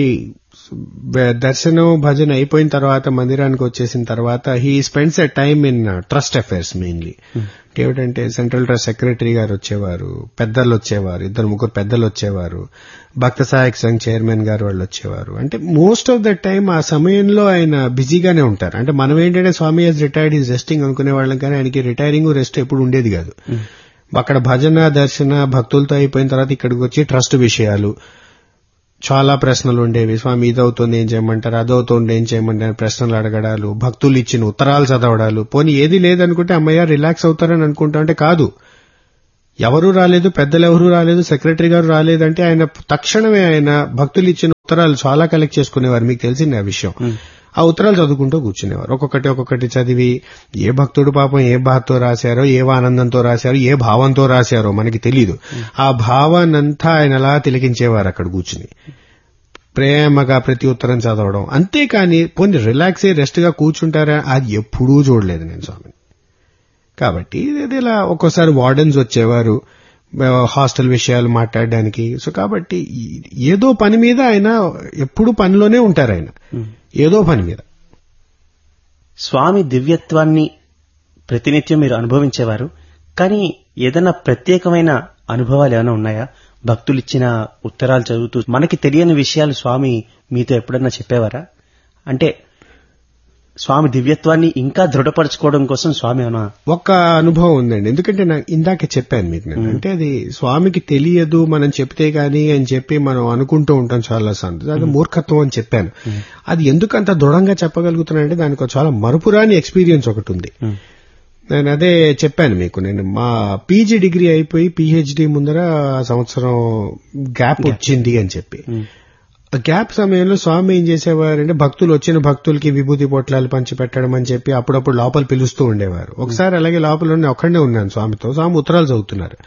దర్శనం భజన అయిపోయిన తర్వాత మందిరానికి వచ్చేసిన తర్వాత he spends a time in trust affairs mainly ఏమిటంటే సెంట్రల్ ట్రస్ట్ సెక్రటరీ గారు వచ్చేవారు పెద్దలు వచ్చేవారు ఇద్దరు ముగ్గురు పెద్దలు వచ్చేవారు భక్త సహాయక సంఘ్ చైర్మన్ గారు వాళ్ళు వచ్చేవారు అంటే మోస్ట్ ఆఫ్ ద టైం ఆ సమయంలో ఆయన బిజీగానే ఉంటారు అంటే మనం ఏంటంటే Swami he's retired is resting అనుకునే వాళ్ళం కానీ ఆయనకి రిటైరింగ్ రెస్ట్ ఎప్పుడు ఉండేది కాదు అక్కడ భజన దర్శన భక్తులతో అయిపోయిన తర్వాత ఇక్కడికి వచ్చి ట్రస్ట్ విషయాలు చాలా ప్రశ్నలు ఉండేవి స్వామి ఇదవుతుంది ఏం చేయమంటారు అదవుతుంది ఏం చేయమంటారు ప్రశ్నలు అడగడాలు భక్తులు ఇచ్చిన ఉత్తరాలు చదవడాలు పోనీ ఏది లేదనుకుంటే అమ్మయ్య రిలాక్స్ అవుతారని అనుకుంటా అంటే కాదు ఎవరు రాలేదు పెద్దలు ఎవరు రాలేదు సెక్రటరీ గారు రాలేదంటే ఆయన తక్షణమే ఆయన భక్తులు ఇచ్చిన ఉత్తరాలు చాలా కలెక్ట్ చేసుకునేవారు మీకు తెలిసింది ఆ విషయం ఆ ఉత్తరాలు చదువుకుంటూ కూర్చునేవారు ఒక్కొక్కటి ఒక్కొక్కటి చదివి ఏ భక్తుడు పాపం ఏ బాధతో రాశారో ఏ ఆనందంతో రాశారో ఏ భావంతో రాశారో మనకి తెలియదు ఆ భావాన్నంతా ఆయన అలా తిలకించేవారు అక్కడ కూర్చుని ప్రేమగా ప్రతి ఉత్తరం చదవడం అంతేకాని పోనీ రిలాక్స్ అయ్యి రెస్ట్ గా కూర్చుంటారా అది ఎప్పుడూ చూడలేదు నేను స్వామిని కాబట్టి ఇది ఇలా ఒక్కోసారి వార్డెన్స్ వచ్చేవారు ఆ, హాస్టల్ విషయాలు మాట్లాడడానికి సో కాబట్టి ఈ- ఏదో పని మీద ఆయన ఎప్పుడు పనిలోనే ఉంటారు ఆయన ఏదో పని మీద స్వామి దివ్యత్వాన్ని ప్రతినిత్యం మీరు అనుభవించేవారు కానీ ఏదైనా ప్రత్యేకమైన అనుభవాలు ఏమైనా ఉన్నాయా భక్తులు ఇచ్చిన ఉత్తరాలు చదువుతూ మనకి తెలియని విషయాలు స్వామి మీతో ఎప్పుడన్నా చెప్పేవారా అంటే స్వామి దివ్యత్వాన్ని ఇంకా దృఢపరచుకోవడం కోసం స్వామి ఏమైనా ఒక్క అనుభవం ఉందండి ఎందుకంటే నాకు ఇందాక చెప్పాను మీకు నేను అంటే అది స్వామికి తెలియదు మనం చెప్తే గాని అని చెప్పి మనం అనుకుంటూ ఉంటాం చాలా సార్లు అది మూర్ఖత్వం అని చెప్పాను అది ఎందుకు అంత దృఢంగా చెప్పగలుగుతున్నానంటే దానికి ఒక చాలా మరుపురాని ఎక్స్పీరియన్స్ ఒకటి ఉంది నేను అదే చెప్పాను మీకు నేను మా పీజీ డిగ్రీ అయిపోయి పిహెచ్డి ముందర సంవత్సరం గ్యాప్ వచ్చింది అని చెప్పి ఆ గ్యాప్ సమయంలో స్వామి ఏం చేసేవారంటే భక్తులు వచ్చిన భక్తులకి విభూతి పొట్లాలు పంచి పెట్టడం అని చెప్పి అప్పుడప్పుడు లోపల పిలుస్తూ ఉండేవారు ఒకసారి అలాగే లోపల నేను ఒక్కడే ఉన్నాను స్వామితో స్వామి ఉత్తరాలు చదువుతున్నారు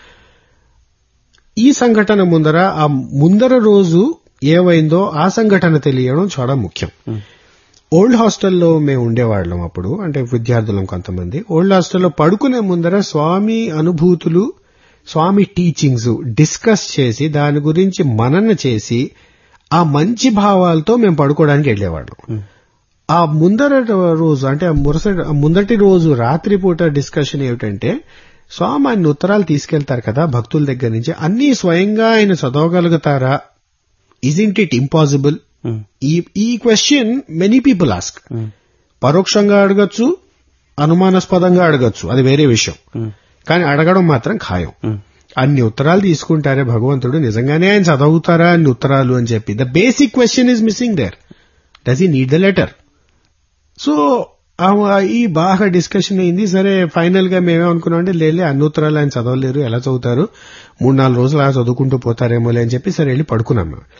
ఈ సంఘటన ముందర ఆ ముందర రోజు ఏవైందో ఆ సంఘటన తెలియడం చాలా ముఖ్యం ఓల్డ్ హాస్టల్లో మేము ఉండేవాళ్ళం అప్పుడు అంటే విద్యార్థులం కొంతమంది ఓల్డ్ హాస్టల్లో పడుకునే ముందర స్వామి అనుభూతులు స్వామి టీచింగ్స్ డిస్కస్ చేసి దాని గురించి మనన చేసి ఆ మంచి భావాలతో మేము పడుకోవడానికి వెళ్ళేవాళ్ళం ఆ ముందర రోజు అంటే ఆ మురసటి ఆ ముందటి రోజు రాత్రిపూట డిస్కషన్ ఏమిటంటే స్వామి ఆయన ఉత్తరాలు తీసుకెళ్తారు కదా భక్తుల దగ్గర నుంచి అన్ని స్వయంగా ఆయన చదవగలుగుతారా ఇజింట్ ఇట్ ఇంపాసిబుల్ ఈ ఈ క్వశ్చన్ మెనీ పీపుల్ ఆస్క్ పరోక్షంగా అడగచ్చు అనుమానాస్పదంగా అడగచ్చు అది వేరే విషయం కానీ అడగడం మాత్రం ఖాయం అన్ని ఉత్తరాలు తీసుకుంటారే భగవంతుడు నిజంగానే ఆయన చదువుతారా అన్ని ఉత్తరాలు అని చెప్పి the basic question is missing there does he need the letter so ఆ- ఈ బాగా డిస్కషన్ అయింది సరే ఫైనల్ గా మేమేమనుకున్నాం అంటే లేలే అన్ని ఉత్తరాలు ఆయన చదవలేరు ఎలా చదువుతారు మూడు నాలుగు రోజులు అలా చదువుకుంటూ పోతారేమోలే అని చెప్పి సరే వెళ్ళి పడుకున్నాం మేము.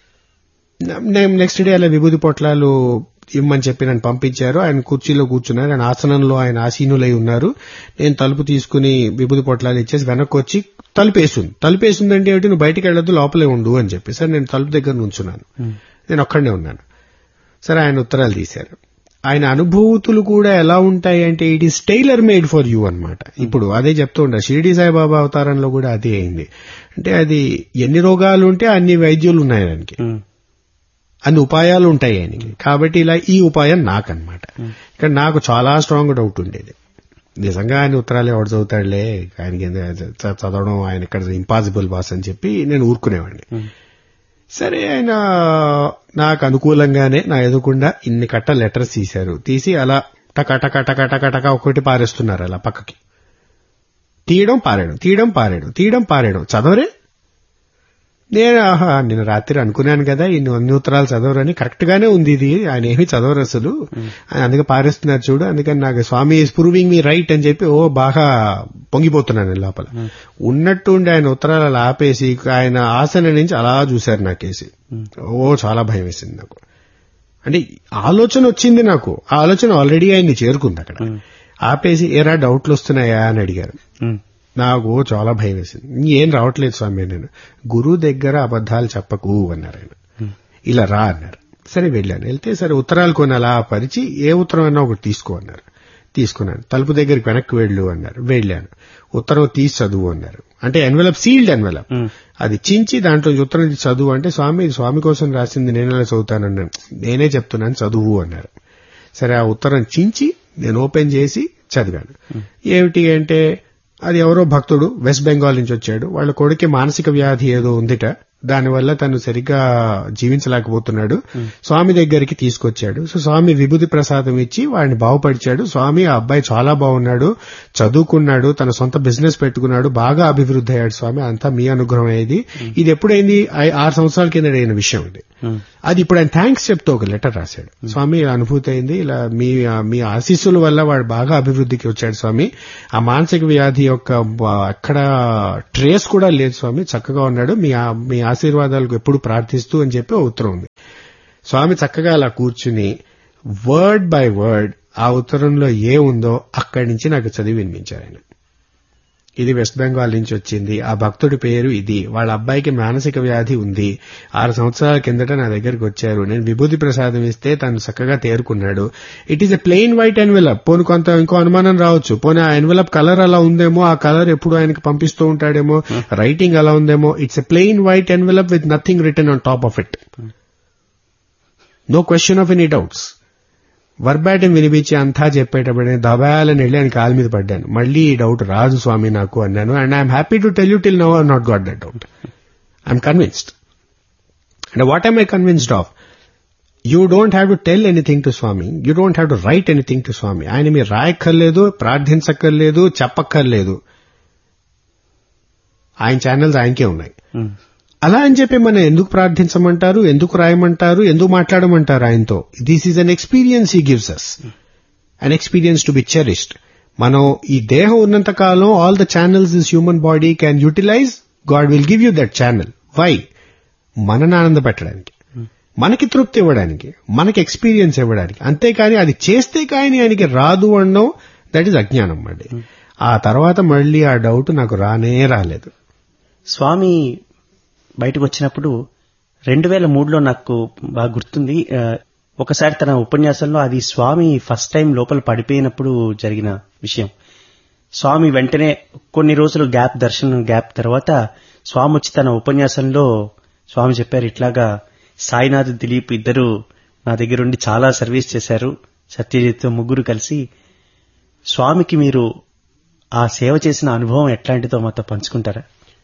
నేను నెక్స్ట్ డే అలా విభూతి పొట్లాలు ఇమ్మని చెప్పి నన్ను పంపించారు ఆయన కుర్చీలో కూర్చున్నారు ఆయన ఆసనంలో ఆయన ఆసీనులై ఉన్నారు నేను తలుపు తీసుకుని విభూతి పొట్లాలు ఇచ్చేసి వెనక్కి వచ్చి తలుపేసింది తలుపేసిందంటే ఏమిటి నువ్వు బయటికి వెళ్ళొద్దు లోపలే ఉండు అని చెప్పి సరే నేను తలుపు దగ్గర నుంచున్నాను నేను ఒక్కడనే ఉన్నాను సరే ఆయన ఉత్తరాలు తీశారు ఆయన అనుభూతులు కూడా ఎలా ఉంటాయి అంటే it is tailor made for you అన్నమాట ఇప్పుడు అదే చెప్తూ ఉంటారు షిరిడి సాయిబాబా అవతారంలో కూడా అదే అయింది అంటే అది ఎన్ని రోగాలు ఉంటే అన్ని వైద్యులు ఉన్నాయి దానికి అన్ని ఉపాయాలు ఉంటాయి ఆయనకి కాబట్టి ఇలా ఈ ఉపాయం నాకన్నమాట ఇక్కడ నాకు చాలా స్ట్రాంగ్ డౌట్ ఉండేది నిజంగా ఆయన ఉత్తరాలు ఎవడు చదువుతాడులే ఆయనకి ఎందుకు చ- చదవడం ఆయన ఇక్కడ ఇంపాసిబుల్ బాస్ అని చెప్పి నేను ఊరుకునేవాడిని సరే ఆయన నాకు అనుకూలంగానే నా ఎదుకుండా ఇన్ని కట్ట లెటర్స్ తీశారు తీసి అలా టక టక టక టక టక ఒకటి పారేస్తున్నారు అలా పక్కకి తీయడం పారేయడం తీయడం పారేయడం తీయడం పారేయడం చదవరే నేను ఆహా నేను రాత్రి అనుకున్నాను కదా ఇన్ని అన్ని ఉత్తరాలు చదవరని కరెక్ట్ గానే ఉంది ఇది ఆయన ఏమీ చదవరు అసలు ఆయన అందుకే పారేస్తున్నారు చూడు అందుకని నాకు Swami is proving me right అని చెప్పి ఓ బాగా పొంగిపోతున్నాను నేను లోపల ఉన్నట్టుండి ఆయన ఉత్తరాలు అలా ఆపేసి ఆయన ఆసన నుంచి అలా చూశారు నాకేసి ఓ చాలా భయం వేసింది నాకు అంటే ఆలోచన వచ్చింది నాకు ఆ ఆలోచన ఆల్రెడీ ఆయన్ని చేరుకుంది అక్కడ ఆపేసి ఏరా డౌట్లు వస్తున్నాయా అని అడిగారు నాకు చాలా భయం వేసింది ఏం రావట్లేదు స్వామి నేను గురువు దగ్గర అబద్ధాలు చెప్పకు అన్నారు ఆయన ఇలా రా అన్నారు సరే వెళ్ళాను వెళ్తే సరే ఉత్తరాలు కొన్ని అలా పరిచి ఏ ఉత్తరం అయినా ఒకటి తీసుకో అన్నారు తీసుకున్నాను తలుపు దగ్గరికి వెనక్కి వెళ్ళు అన్నారు వెళ్ళాను ఉత్తరం తీసి చదువు అన్నారు అంటే ఎన్వెలప్ సీల్డ్ ఎన్వెలప్ అది చించి దాంట్లో ఉత్తరం తీసి చదువు అంటే స్వామి ఇది స్వామి కోసం రాసింది నేను ఎలా చదువుతానన్నాను నేనే చెప్తున్నాను చదువు అన్నారు సరే ఆ ఉత్తరం చించి నేను ఓపెన్ చేసి చదివాను ఏమిటి అంటే అది ఎవరో భక్తుడు వెస్ట్ బెంగాల్ నుంచి వచ్చాడు వాళ్ళ కొడుకి మానసిక వ్యాధి ఏదో ఉందిట దానివల్ల తను సరిగ్గా జీవించలేకపోతున్నాడు స్వామి దగ్గరికి తీసుకొచ్చాడు సో స్వామి విభూతి ప్రసాదం ఇచ్చి వాడిని బాగుపరిచాడు స్వామి ఆ అబ్బాయి చాలా బాగున్నాడు చదువుకున్నాడు తన సొంత బిజినెస్ పెట్టుకున్నాడు బాగా అభివృద్ధి అయ్యాడు స్వామి అంతా మీ అనుగ్రహం అయ్యేది ఇది ఎప్పుడైంది ఐ- ఆరు సంవత్సరాల కింద అయిన విషయం ఇది అది ఇప్పుడు ఆయన థ్యాంక్స్ చెప్తూ ఒక లెటర్ రాశాడు స్వామి ఇలా అనుభూతి అయింది ఇలా మీ మీ ఆశీస్సుల వల్ల వాడు బాగా అభివృద్ధికి వచ్చాడు స్వామి ఆ మానసిక వ్యాధి యొక్క బ- అక్కడ ట్రేస్ కూడా లేదు స్వామి చక్కగా ఉన్నాడు మీ ఆ- మీ ఆశీర్వాదాలకు ఎప్పుడు ప్రార్థిస్తూ అని చెప్పి ఒక ఉత్తరం ఉంది స్వామి చక్కగా అలా కూర్చుని వర్డ్ బై వర్డ్ ఆ ఉత్తరంలో ఏ ఉందో అక్కడి నుంచి నాకు చదివి వినిపించారు ఆయన ఇది వెస్ట్ బెంగాల్ నుంచి వచ్చింది ఆ భక్తుడి పేరు ఇది వాళ్ళ అబ్బాయికి మానసిక వ్యాధి ఉంది ఆరు సంవత్సరాల కిందట నా దగ్గరికి వచ్చారు నేను విభూతి ప్రసాదం ఇస్తే తను చక్కగా తేరుకున్నాడు it is a plain white envelope పోను కొంత ఇంకో అనుమానం రావచ్చు పోనీ ఆ ఎన్వెలప్ కలర్ అలా ఉందేమో ఆ కలర్ ఎప్పుడు ఆయనకి పంపిస్తూ ఉంటాడేమో రైటింగ్ అలా ఉందేమో it's a plain white envelope with nothing written on top of it no question of any doubts verbatim వినిపించి అంతా చెప్పేటప్పుడు నేను దబాయాలని వెళ్ళి ఆయన కాలు మీద పడ్డాను మళ్ళీ ఈ డౌట్ రాదు స్వామి నాకు అన్నాను and I'm happy to tell you till now I not got that doubt I'm convinced and what I'm I convinced of you don't have to tell anything to Swami you don't have to write anything to Swami ఆయన మీరు రాయక్కర్లేదు ప్రార్థించక్కర్లేదు చెప్పక్కర్లేదు ఆయన channels ఆయనకే ఉన్నాయి అలా అని చెప్పి మనం ఎందుకు ప్రార్థించమంటారు ఎందుకు రాయమంటారు ఎందుకు మాట్లాడమంటారు ఆయనతో this is an experience he gives us an experience to be cherished మనం ఈ దేహం ఉన్నంత కాలం all the channels this human body can utilize God will give you that channel why మనని ఆనంద పెట్టడానికి మనకి తృప్తి ఇవ్వడానికి మనకి ఎక్స్పీరియన్స్ ఇవ్వడానికి అంతేకాని అది చేస్తే కానీ ఆయనకి రాదు అనడం దట్ ఈస్ అజ్ఞానం మళ్ళీ ఆ తర్వాత మళ్ళీ ఆ డౌట్ నాకు రానే రాలేదు స్వామి బయటకు వచ్చినప్పుడు రెండు వేల మూడులో నాకు బాగా గుర్తుంది ఆ, ఒకసారి తన ఉపన్యాసంలో అది స్వామి ఫస్ట్ టైం లోపల పడిపోయినప్పుడు జరిగిన విషయం స్వామి వెంటనే కొన్ని రోజులు గ్యాప్ దర్శనం గ్యాప్ తర్వాత స్వామి వచ్చి తన ఉపన్యాసంలో స్వామి చెప్పారు ఇట్లాగా సాయినాథ్ దిలీప్ ఇద్దరు నా దగ్గర ఉండి చాలా సర్వీస్ చేశారు సత్యజిత్తో ముగ్గురు కలిసి స్వామికి మీరు ఆ సేవ చేసిన అనుభవం ఎట్లాంటిదో మాతో పంచుకుంటారా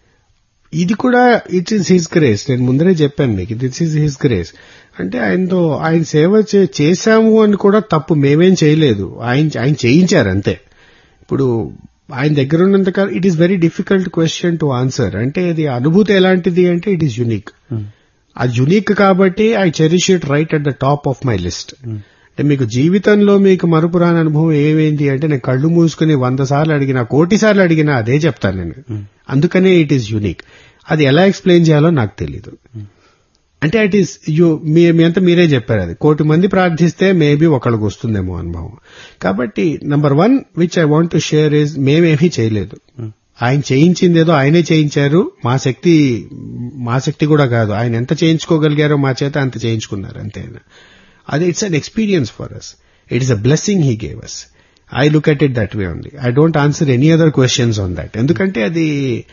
ఇది కూడా ఇట్ ఈస్ హిస్ గ్రేస్ నేను ముందరే చెప్పాను మీకు దిస్ ఈజ్ హిస్ గ్రేస్ అంటే ఆయనతో ఆయన సేవ చే- చేశాము అని కూడా తప్పు మేమేం చేయలేదు ఆయన ఆయన చేయించారు అంతే ఇప్పుడు ఆయన దగ్గర ఉన్నంత కాలం it is very difficult question to answer అంటే ఇది అనుభూతి ఎలాంటిది అంటే ఇట్ ఈస్ యునిక్ అది యునిక్ కాబట్టి I cherish it right at the top of my list అంటే మీకు జీవితంలో మీకు మరుపురాని అనుభవం ఏమైంది అంటే నేను కళ్ళు మూసుకుని వంద సార్లు అడిగినా కోటి సార్లు అడిగినా అదే చెప్తాను నేను అందుకనే ఇట్ ఈస్ యునిక్ అది ఎలా ఎక్స్ప్లెయిన్ చేయాలో నాకు తెలీదు అంటే ఇట్ ఈస్ యూ మీ మీ అంతా మీరే చెప్పారు అది కోటి మంది ప్రార్థిస్తే మేబీ ఒకళ్ళకి వస్తుందేమో అనుభవం కాబట్టి number one which I want to share is మేమేమీ చేయలేదు ఆయన చేయించింది ఏదో ఆయనే చేయించారు మా శక్తి మా శక్తి కూడా కాదు ఆయన ఎంత చేయించుకోగలిగారో మా చేత అంత చేయించుకున్నారు అంతే ఆయన. అది it's an experience for us it is a blessing he gave us I look at it that way only I don't answer any other questions on that ఎందుకంటే అది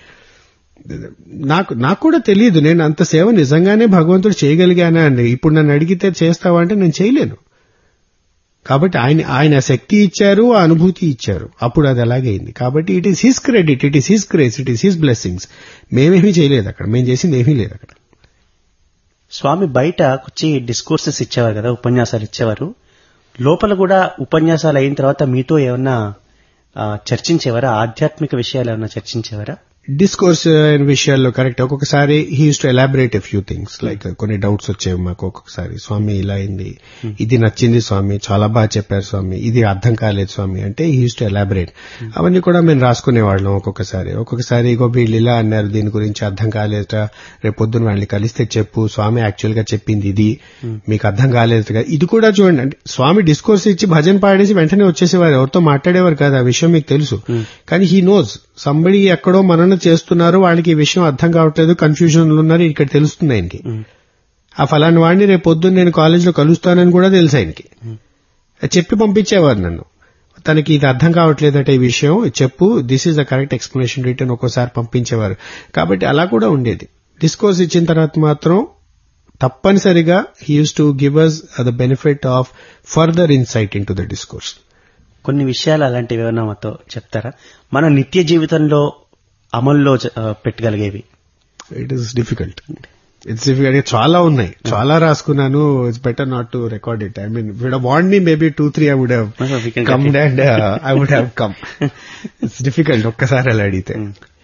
నాకు నాకు కూడా తెలియదు నేను అంత సేవ నిజంగానే భగవంతుడు చేయగలిగానా అండి ఇప్పుడు నన్ను అడిగితే చేస్తావా అంటే నేను చేయలేను కాబట్టి ఆయన ఆయన శక్తి ఇచ్చారు ఆ అనుభూతి ఇచ్చారు అప్పుడు అది అలాగైంది కాబట్టి it is his credit it is his grace it is his blessings మేమేమీ చేయలేదు అక్కడ మేము చేసింది ఏమీ లేదు అక్కడ స్వామి బయట వచ్చి డిస్కోర్సెస్ ఇచ్చేవారు కదా ఉపన్యాసాలు ఇచ్చేవారు లోపల కూడా ఉపన్యాసాలు అయిన తర్వాత మీతో ఏమన్నా ఆ, చర్చించేవారా ఆధ్యాత్మిక విషయాలు ఏమన్నా చర్చించేవారా డిస్కోర్స్ అయిన విషయాల్లో కరెక్ట్ ఒక్కొక్కసారి he used to elaborate a few things like కొన్ని డౌట్స్ వచ్చేవి మాకు ఒక్కొక్కసారి స్వామి ఇలా అయింది ఇది నచ్చింది స్వామి చాలా బాగా చెప్పారు స్వామి ఇది అర్థం కాలేదు స్వామి అంటే హీ యూస్ టు ఎలాబరేట్ అవన్నీ కూడా మేము రాసుకునేవాళ్ళం ఒక్కొక్కసారి ఒక్కొక్కసారి ఇగో వీళ్ళు ఇలా అన్నారు దీని గురించి అర్థం కాలేదట రేపు పొద్దున్న వాళ్ళని కలిస్తే చెప్పు స్వామి యాక్చువల్ గా చెప్పింది ఇది మీకు అర్థం కాలేదు కదా ఇది కూడా చూడండి అంటే స్వామి డిస్కోర్స్ ఇచ్చి భజన పాడేసి వెంటనే వచ్చేసేవారు ఎవరితో మాట్లాడేవారు కాదు ఆ విషయం మీకు తెలుసు కానీ హీ నోస్ సంబడి ఎక్కడో మనన చేస్తున్నారు వాళ్ళకి ఈ విషయం అర్థం కావట్లేదు కన్ఫ్యూజన్ ఉన్నారు ఇక్కడ తెలుస్తుంది ఆయనకి ఆ ఫలాని వాడిని రేపు పొద్దున్న నేను కాలేజీలో కలుస్తానని కూడా తెలుసు ఆయనకి అది చెప్పి పంపించేవారు నన్ను తనకి ఇది అర్థం కావట్లేదట ఈ విషయం చెప్పు this is the correct explanation written ఒక్కోసారి పంపించేవారు కాబట్టి అలా కూడా ఉండేది డిస్కోర్స్ ఇచ్చిన తర్వాత మాత్రం తప్పనిసరిగా he used to give us the benefit of further insight into the discourse కొన్ని విషయాలు అలాంటివి ఏమన్నా మాతో చెప్తారా మన నిత్య జీవితంలో అమల్లో జ- ఆ, పెట్టగలిగేవి it is difficult it's difficult చాలా ఉన్నాయి చాలా రాసుకున్నాను it's better not to record it I mean would want me maybe two three I would Uh, we can come get it. And I would have come it's difficult ఒక్కసారి అలా అడిగితే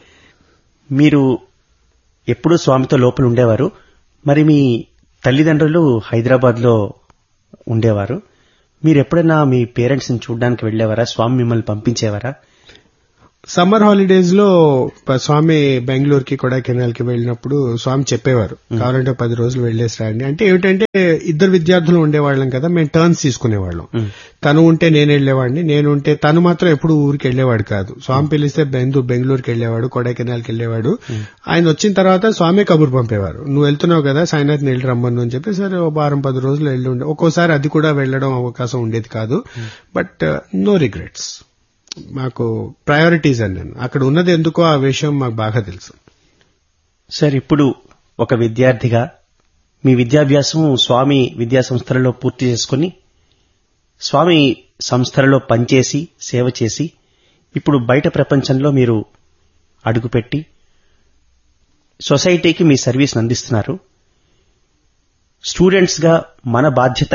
మీరు ఎప్పుడూ స్వామితో లోపల ఉండేవారు మరి మీ తల్లిదండ్రులు హైదరాబాద్ లో ఉండేవారు మీరు ఎప్పుడైనా మీ పేరెంట్స్ ని చూడడానికి వెళ్ళేవారా స్వామి మిమ్మల్ని పంపించేవారా సమ్మర్ హాలిడేస్ లో ప- స్వామి బెంగళూరుకి కొడైకెనాల్ కి వెళ్ళినప్పుడు స్వామి చెప్పేవారు కావాలంటే పది రోజులు వెళ్ళేసి రండి అంటే ఏమిటంటే ఇద్దరు విద్యార్థులు ఉండేవాళ్ళం కదా మేము టర్న్స్ తీసుకునేవాళ్ళం మ్. తను ఉంటే నేను వెళ్ళేవాడిని నేను ఉంటే తను మాత్రం ఎప్పుడు ఊరికి వెళ్ళేవాడు కాదు స్వామి పిలిస్తే బెందు బెంగళూరుకి వెళ్ళేవాడు కొడైకెనాల్కి వెళ్ళేవాడు ఆయన వచ్చిన తర్వాత స్వామి కబురు పంపేవారు నువ్వు వెళ్తున్నావు కదా సాయినాథ్ని వెళ్ళి రమ్మను అని చెప్పి సరే ఓ వారం పది రోజులు వెళ్ళి ఉండే ఒక్కోసారి అది కూడా వెళ్ళడం అవకాశం ఉండేది కాదు బట్ నో రిగ్రెట్స్ మాకు ప్రయారిటీస్ అని నేను అక్కడ ఉన్నది ఎందుకో ఆ విషయం మాకు బాగా తెలుసు సార్ ఇప్పుడు ఒక విద్యార్థిగా మీ విద్యాభ్యాసం స్వామి విద్యా సంస్థలలో పూర్తి చేసుకుని స్వామి సంస్థలలో పనిచేసి సేవ చేసి ఇప్పుడు బయట ప్రపంచంలో మీరు అడుగుపెట్టి సొసైటీకి మీ సర్వీస్ అందిస్తున్నారు స్టూడెంట్స్ గా మన బాధ్యత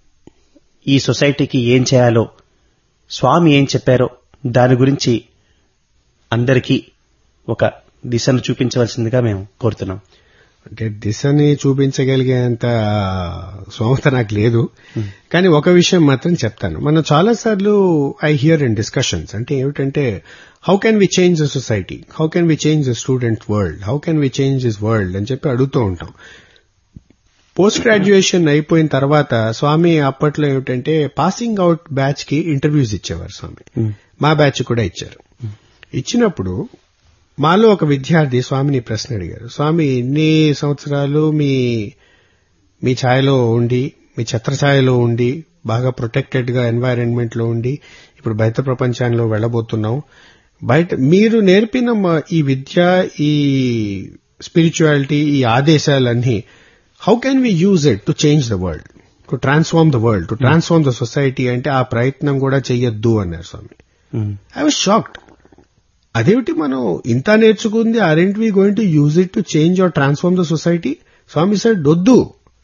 ఈ సొసైటీకి ఏం చేయాలో స్వామి ఏం చెప్పారో దాని గురించి అందరికీ ఒక దిశను చూపించవలసిందిగా మేము కోరుతున్నాం అంటే దిశని చూపించగలిగేంత స్వమత నాకు లేదు కానీ ఒక విషయం మాత్రం చెప్తాను మనం చాలా సార్లు ఐ హియర్ ఇన్ డిస్కషన్స్ అంటే ఏమిటంటే how can we change the society how can we change the student world how can we change this world అని చెప్పి అడుగుతూ ఉంటాం పోస్ట్ గ్రాడ్యుయేషన్ అయిపోయిన తర్వాత స్వామి అప్పట్లో ఏమిటంటే పాసింగ్ అవుట్ బ్యాచ్ కి ఇంటర్వ్యూస్ ఇచ్చేవారు స్వామి మా బ్యాచ్ కూడా ఇచ్చారు ఇచ్చినప్పుడు మాలో ఒక విద్యార్థి స్వామిని ఈ ప్రశ్న అడిగారు స్వామి ఇన్ని సంవత్సరాలు మీ మీ ఛాయలో ఉండి మీ ఛత్ర ఛాయలో ఉండి బాగా ప్రొటెక్టెడ్ గా ఎన్వైరన్మెంట్ లో ఉండి ఇప్పుడు బయట ప్రపంచంలో వెళ్ళబోతున్నాం బయట మీరు నేర్పిన మా- ఈ విద్య ఈ స్పిరిచువాలిటీ ఈ ఆదేశాలన్నీ how can we use it to change the world to transform the world to transform the society అంటే ఆ ప్రయత్నం కూడా చెయ్యొద్దు అన్నారు స్వామి ఐ వాజ్ షాక్డ్ అదేమిటి మనం ఇంత నేర్చుకుంది aren't we going to use it to change or transform the society Swami said వద్దు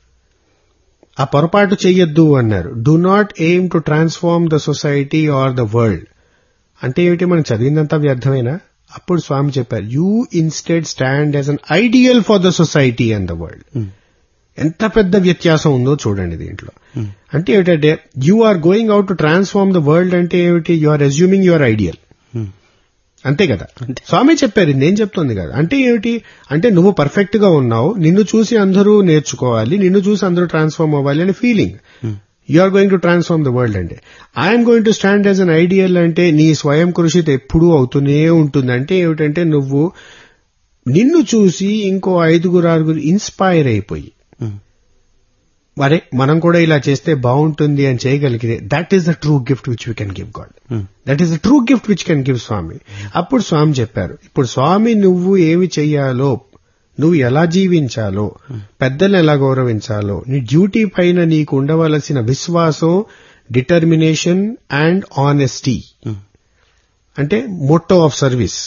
ఆ పొరపాటు చెయ్యొద్దు అన్నారు do not aim to transform the society or the world అంటే ఏమిటి మనం చదివిందంతా వ్యర్థమేనా అప్పుడు స్వామి చెప్పారు you instead stand as an ideal for the society and the world ఎంత పెద్ద వ్యత్యాసం ఉందో చూడండి దీంట్లో అంటే ఏమిటంటే you are going out to transform the world అంటే ఏమిటి you are resuming your ideal అంతే కదా స్వామి చెప్పారు ఇది నేను చెప్తుంది కదా అంటే ఏమిటి అంటే నువ్వు పర్ఫెక్ట్ గా ఉన్నావు నిన్ను చూసి అందరూ నేర్చుకోవాలి నిన్ను చూసి అందరూ ట్రాన్స్ఫార్మ్ అవ్వాలి అనే feeling you are going to transform the world అంటే I'm going to stand as an ideal అంటే నీ స్వయం కృషి ఎప్పుడూ అవుతూనే ఉంటుంది అంటే ఏమిటంటే నువ్వు నిన్ను చూసి ఇంకో ఐదుగురు ఆరుగురు ఇన్స్పైర్ అయిపోయి మరే మనం కూడా ఇలా చేస్తే బాగుంటుంది అని చేయగలిగితే that is the true gift which we can give God that is the true gift which can give Swami అప్పుడు స్వామి చెప్పారు ఇప్పుడు స్వామి నువ్వు ఏమి చెయ్యాలో నువ్వు ఎలా జీవించాలో పెద్దల్ని ఎలా గౌరవించాలో నీ డ్యూటీ పైన నీకు ఉండవలసిన విశ్వాసం డిటర్మినేషన్ అండ్ ఆనెస్టీ అంటే motto of service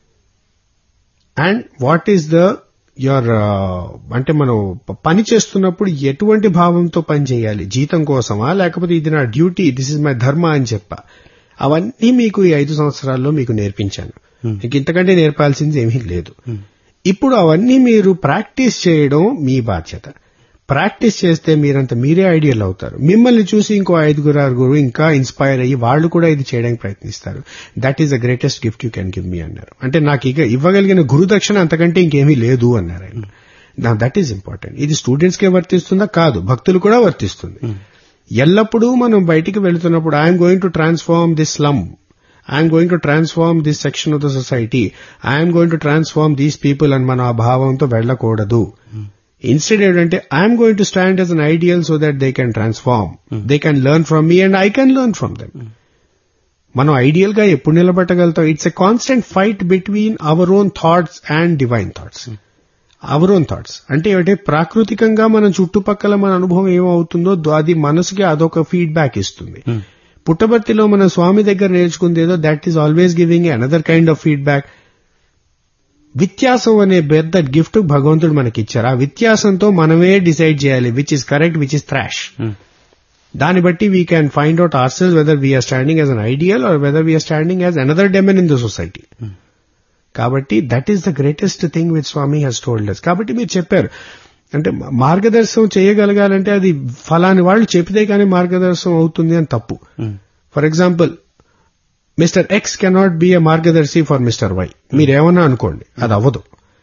and what is the your అంటే మనం పని చేస్తున్నప్పుడు ఎటువంటి భావంతో పని చేయాలి జీతం కోసమా లేకపోతే ఇది నా డ్యూటీ దిస్ ఇస్ మై ధర్మ అని చెప్ప అవన్నీ మీకు ఈ ఐదు సంవత్సరాల్లో మీకు నేర్పించాను మీకు ఇంతకంటే నేర్పాల్సింది ఏమీ లేదు ఇప్పుడు అవన్నీ మీరు ప్రాక్టీస్ చేయడం మీ బాధ్యత ప్రాక్టీస్ చేస్తే మీరంత మీరే ఐడియల్ అవుతారు మిమ్మల్ని చూసి ఇంకో ఐదుగురు ఆరుగురు ఇంకా ఇన్స్పైర్ అయ్యి వాళ్ళు కూడా ఇది చేయడానికి ప్రయత్నిస్తారు that is the greatest gift you can give me అన్నారు అంటే నాకు ఇక ఇవ్వగలిగిన గురుదక్షిణ అంతకంటే ఇంకేమీ లేదు అన్నారు ఆయన దట్ ఈస్ ఇంపార్టెంట్ ఇది స్టూడెంట్స్ కే వర్తిస్తుందా కాదు భక్తులు కూడా వర్తిస్తుంది ఎల్లప్పుడూ మనం బయటికి వెళుతున్నప్పుడు I'm going to transform this slum I'm going to transform this section of the society I'm going to transform these people అని మనం ఆ భావంతో వెళ్ళకూడదు ఇన్స్టెడ్ ఏంటంటే I'm going to stand as an ideal so that they can transform they can learn from me and I can learn from them మనం ideal గా ఎప్పుడు నిలబెట్టగలుగుతాం it's a constant fight between our own thoughts and divine thoughts our own thoughts అంటే ఏమంటే ప్రాకృతికంగా మన చుట్టుపక్కల మన అనుభవం ఏమవుతుందో అది మనసుకి అదొక ఫీడ్బ్యాక్ ఇస్తుంది పుట్టబర్తిలో మన స్వామి దగ్గర నేర్చుకుంది ఏదో that is always giving another kind of feedback వ్యత్యాసం అనే పెద్ద గిఫ్ట్ భగవంతుడు మనకి ఇచ్చారు ఆ వ్యత్యాసంతో మనమే డిసైడ్ చేయాలి which is correct which is trash Hmm. దాన్ని బట్టి we can find out ourselves whether we're standing as an ideal or whether we're standing as another demon in the society కాబట్టి that is the greatest thing with Swami he's told us కాబట్టి మీరు చెప్పారు అంటే మార్గదర్శనం చేయగలగాలంటే అది ఫలాని వాళ్ళు చెప్తే కానీ మార్గదర్శనం అవుతుంది అని తప్పు Hmm. For example mister X cannot be a మార్గదర్శి ఫర్ మిస్టర్ వై మీరేమన్నా అనుకోండి అది అవ్వదు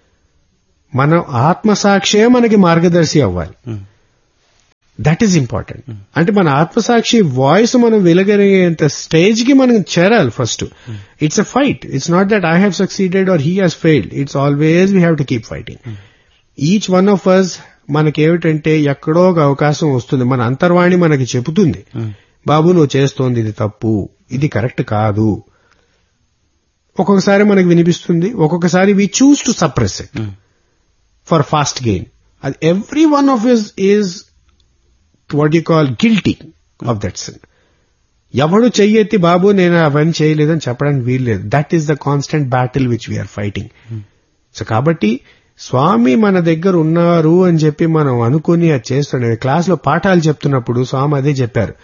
మన ఆత్మసాక్షే మనకి మార్గదర్శి అవ్వాలి Hmm. దట్ ఈస్ ఇంపార్టెంట్ అంటే మన ఆత్మసాక్షి వాయిస్ మనం వెలగలిగేంత స్టేజ్ కి మనం చేరాలి first it's a fight it's not that I have succeeded or he has failed it's always we have to keep fighting each one of us మనకేమిటంటే ఎక్కడో ఒక అవకాశం వస్తుంది మన అంతర్వాణి మనకి చెబుతుంది బాబు నువ్వు చేస్తోంది ఇది తప్పు ఇది కరెక్ట్ కాదు ఒక్కొక్కసారి మనకు వినిపిస్తుంది ఒక్కొక్కసారి we choose to suppress it Hmm. For fast gain అది every one of is is what you call guilty of that sin ఎవడు చెయ్యెత్తి బాబు నేను అవన్నీ చేయలేదని చెప్పడానికి వీల్లేదు that is the constant battle which we are fighting so కాబట్టి స్వామి మన దగ్గర ఉన్నారు అని చెప్పి మనం అనుకుని అది చేస్తుండే క్లాస్ లో పాఠాలు చెప్తున్నప్పుడు స్వామి అదే చెప్పారు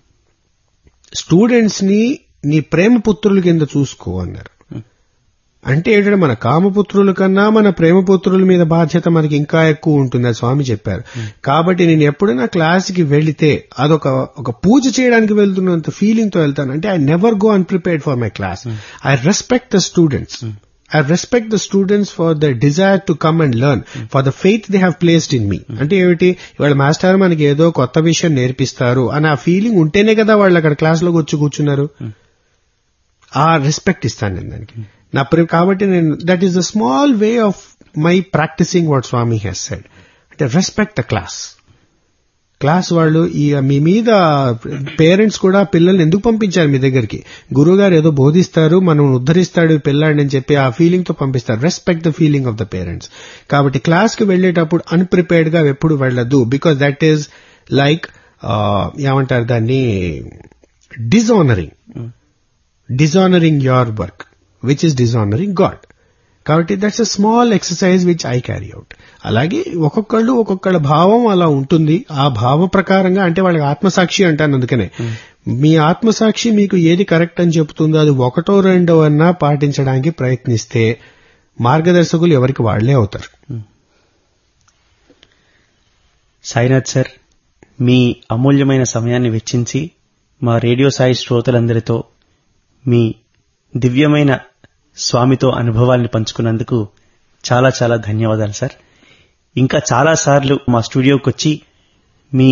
స్టూడెంట్స్ ని నీ ప్రేమ పుత్రుల కింద చూసుకో అన్నారు అంటే ఏంటంటే మన కామపుత్రుల కన్నా మన ప్రేమపుత్రుల మీద బాధ్యత మనకి ఇంకా ఎక్కువ ఉంటుంది అది స్వామి చెప్పారు కాబట్టి నేను ఎప్పుడైనా క్లాస్కి వెళితే అదొక ఒక పూజ చేయడానికి వెళ్తున్నంత ఫీలింగ్ తో వెళ్తాను అంటే I never go unprepared for my class I respect the students I respect the students for the desire to come and learn for the faith they have placed in me అంటే ఏమిటి ఇవాళ master మనకి ఏదో కొత్త విషయం నేర్పిస్తారు అని ఆ ఫీలింగ్ ఉంటేనే కదా వాళ్ళు అక్కడ క్లాస్లోకి వచ్చి కూర్చున్నారు ఆ రెస్పెక్ట్ ఇస్తాను నేను దానికి నా ప్రే- కాబట్టి నేను that is the small way of my practicing what Swami he's said అంటే రెస్పెక్ట్ ద క్లాస్ క్లాస్ వాళ్ళు ఈ మీ మీద పేరెంట్స్ కూడా పిల్లల్ని ఎందుకు పంపించారు మీ దగ్గరికి గురువు గారు ఏదో బోధిస్తారు మనం ఉద్ధరిస్తాడు ఈ పిల్లాడిని అని చెప్పి ఆ ఫీలింగ్ తో పంపిస్తారు respect the feeling of the parents కాబట్టి క్లాస్ కి వెళ్లేటప్పుడు అన్ప్రిపేర్డ్ గా ఎప్పుడు వెళ్ళదు బికాస్ దట్ ఈస్ లైక్ ఏమంటారు దాన్ని dishonouring dishonouring your work which is dishonouring God కాబట్టి that's a small exercise which I carry out అలాగే ఒక్కొక్కళ్ళు ఒక్కొక్కళ్ళ భావం అలా ఉంటుంది ఆ భావ ప్రకారంగా అంటే వాళ్ళకి ఆత్మసాక్షి అంటాను అందుకనే మీ ఆత్మసాక్షి మీకు ఏది కరెక్ట్ అని చెప్తుందో అది ఒకటో రెండో అన్నా పాటించడానికి ప్రయత్నిస్తే మార్గదర్శకులు ఎవరికి వాళ్లే అవుతారు సాయినాథ్ సార్ మీ అమూల్యమైన సమయాన్ని వెచ్చించి మా రేడియో సాయి శ్రోతలందరితో మీ దివ్యమైన స్వామితో అనుభవాల్ని పంచుకున్నందుకు చాలా చాలా ధన్యవాదాలు సార్ ఇంకా చాలా సార్లు మా స్టూడియోకి వచ్చి మీ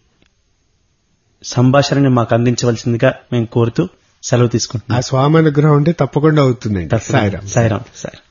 సంభాషణని మాకు అందించవలసిందిగా మేము కోరుతూ సెలవు ఆ తీసుకుంటున్నాం స్వామి అనుగ్రహం ఉంటే తప్పకుండా అవుతుందండి సాయిరామ్ సాయిరామ్ సార్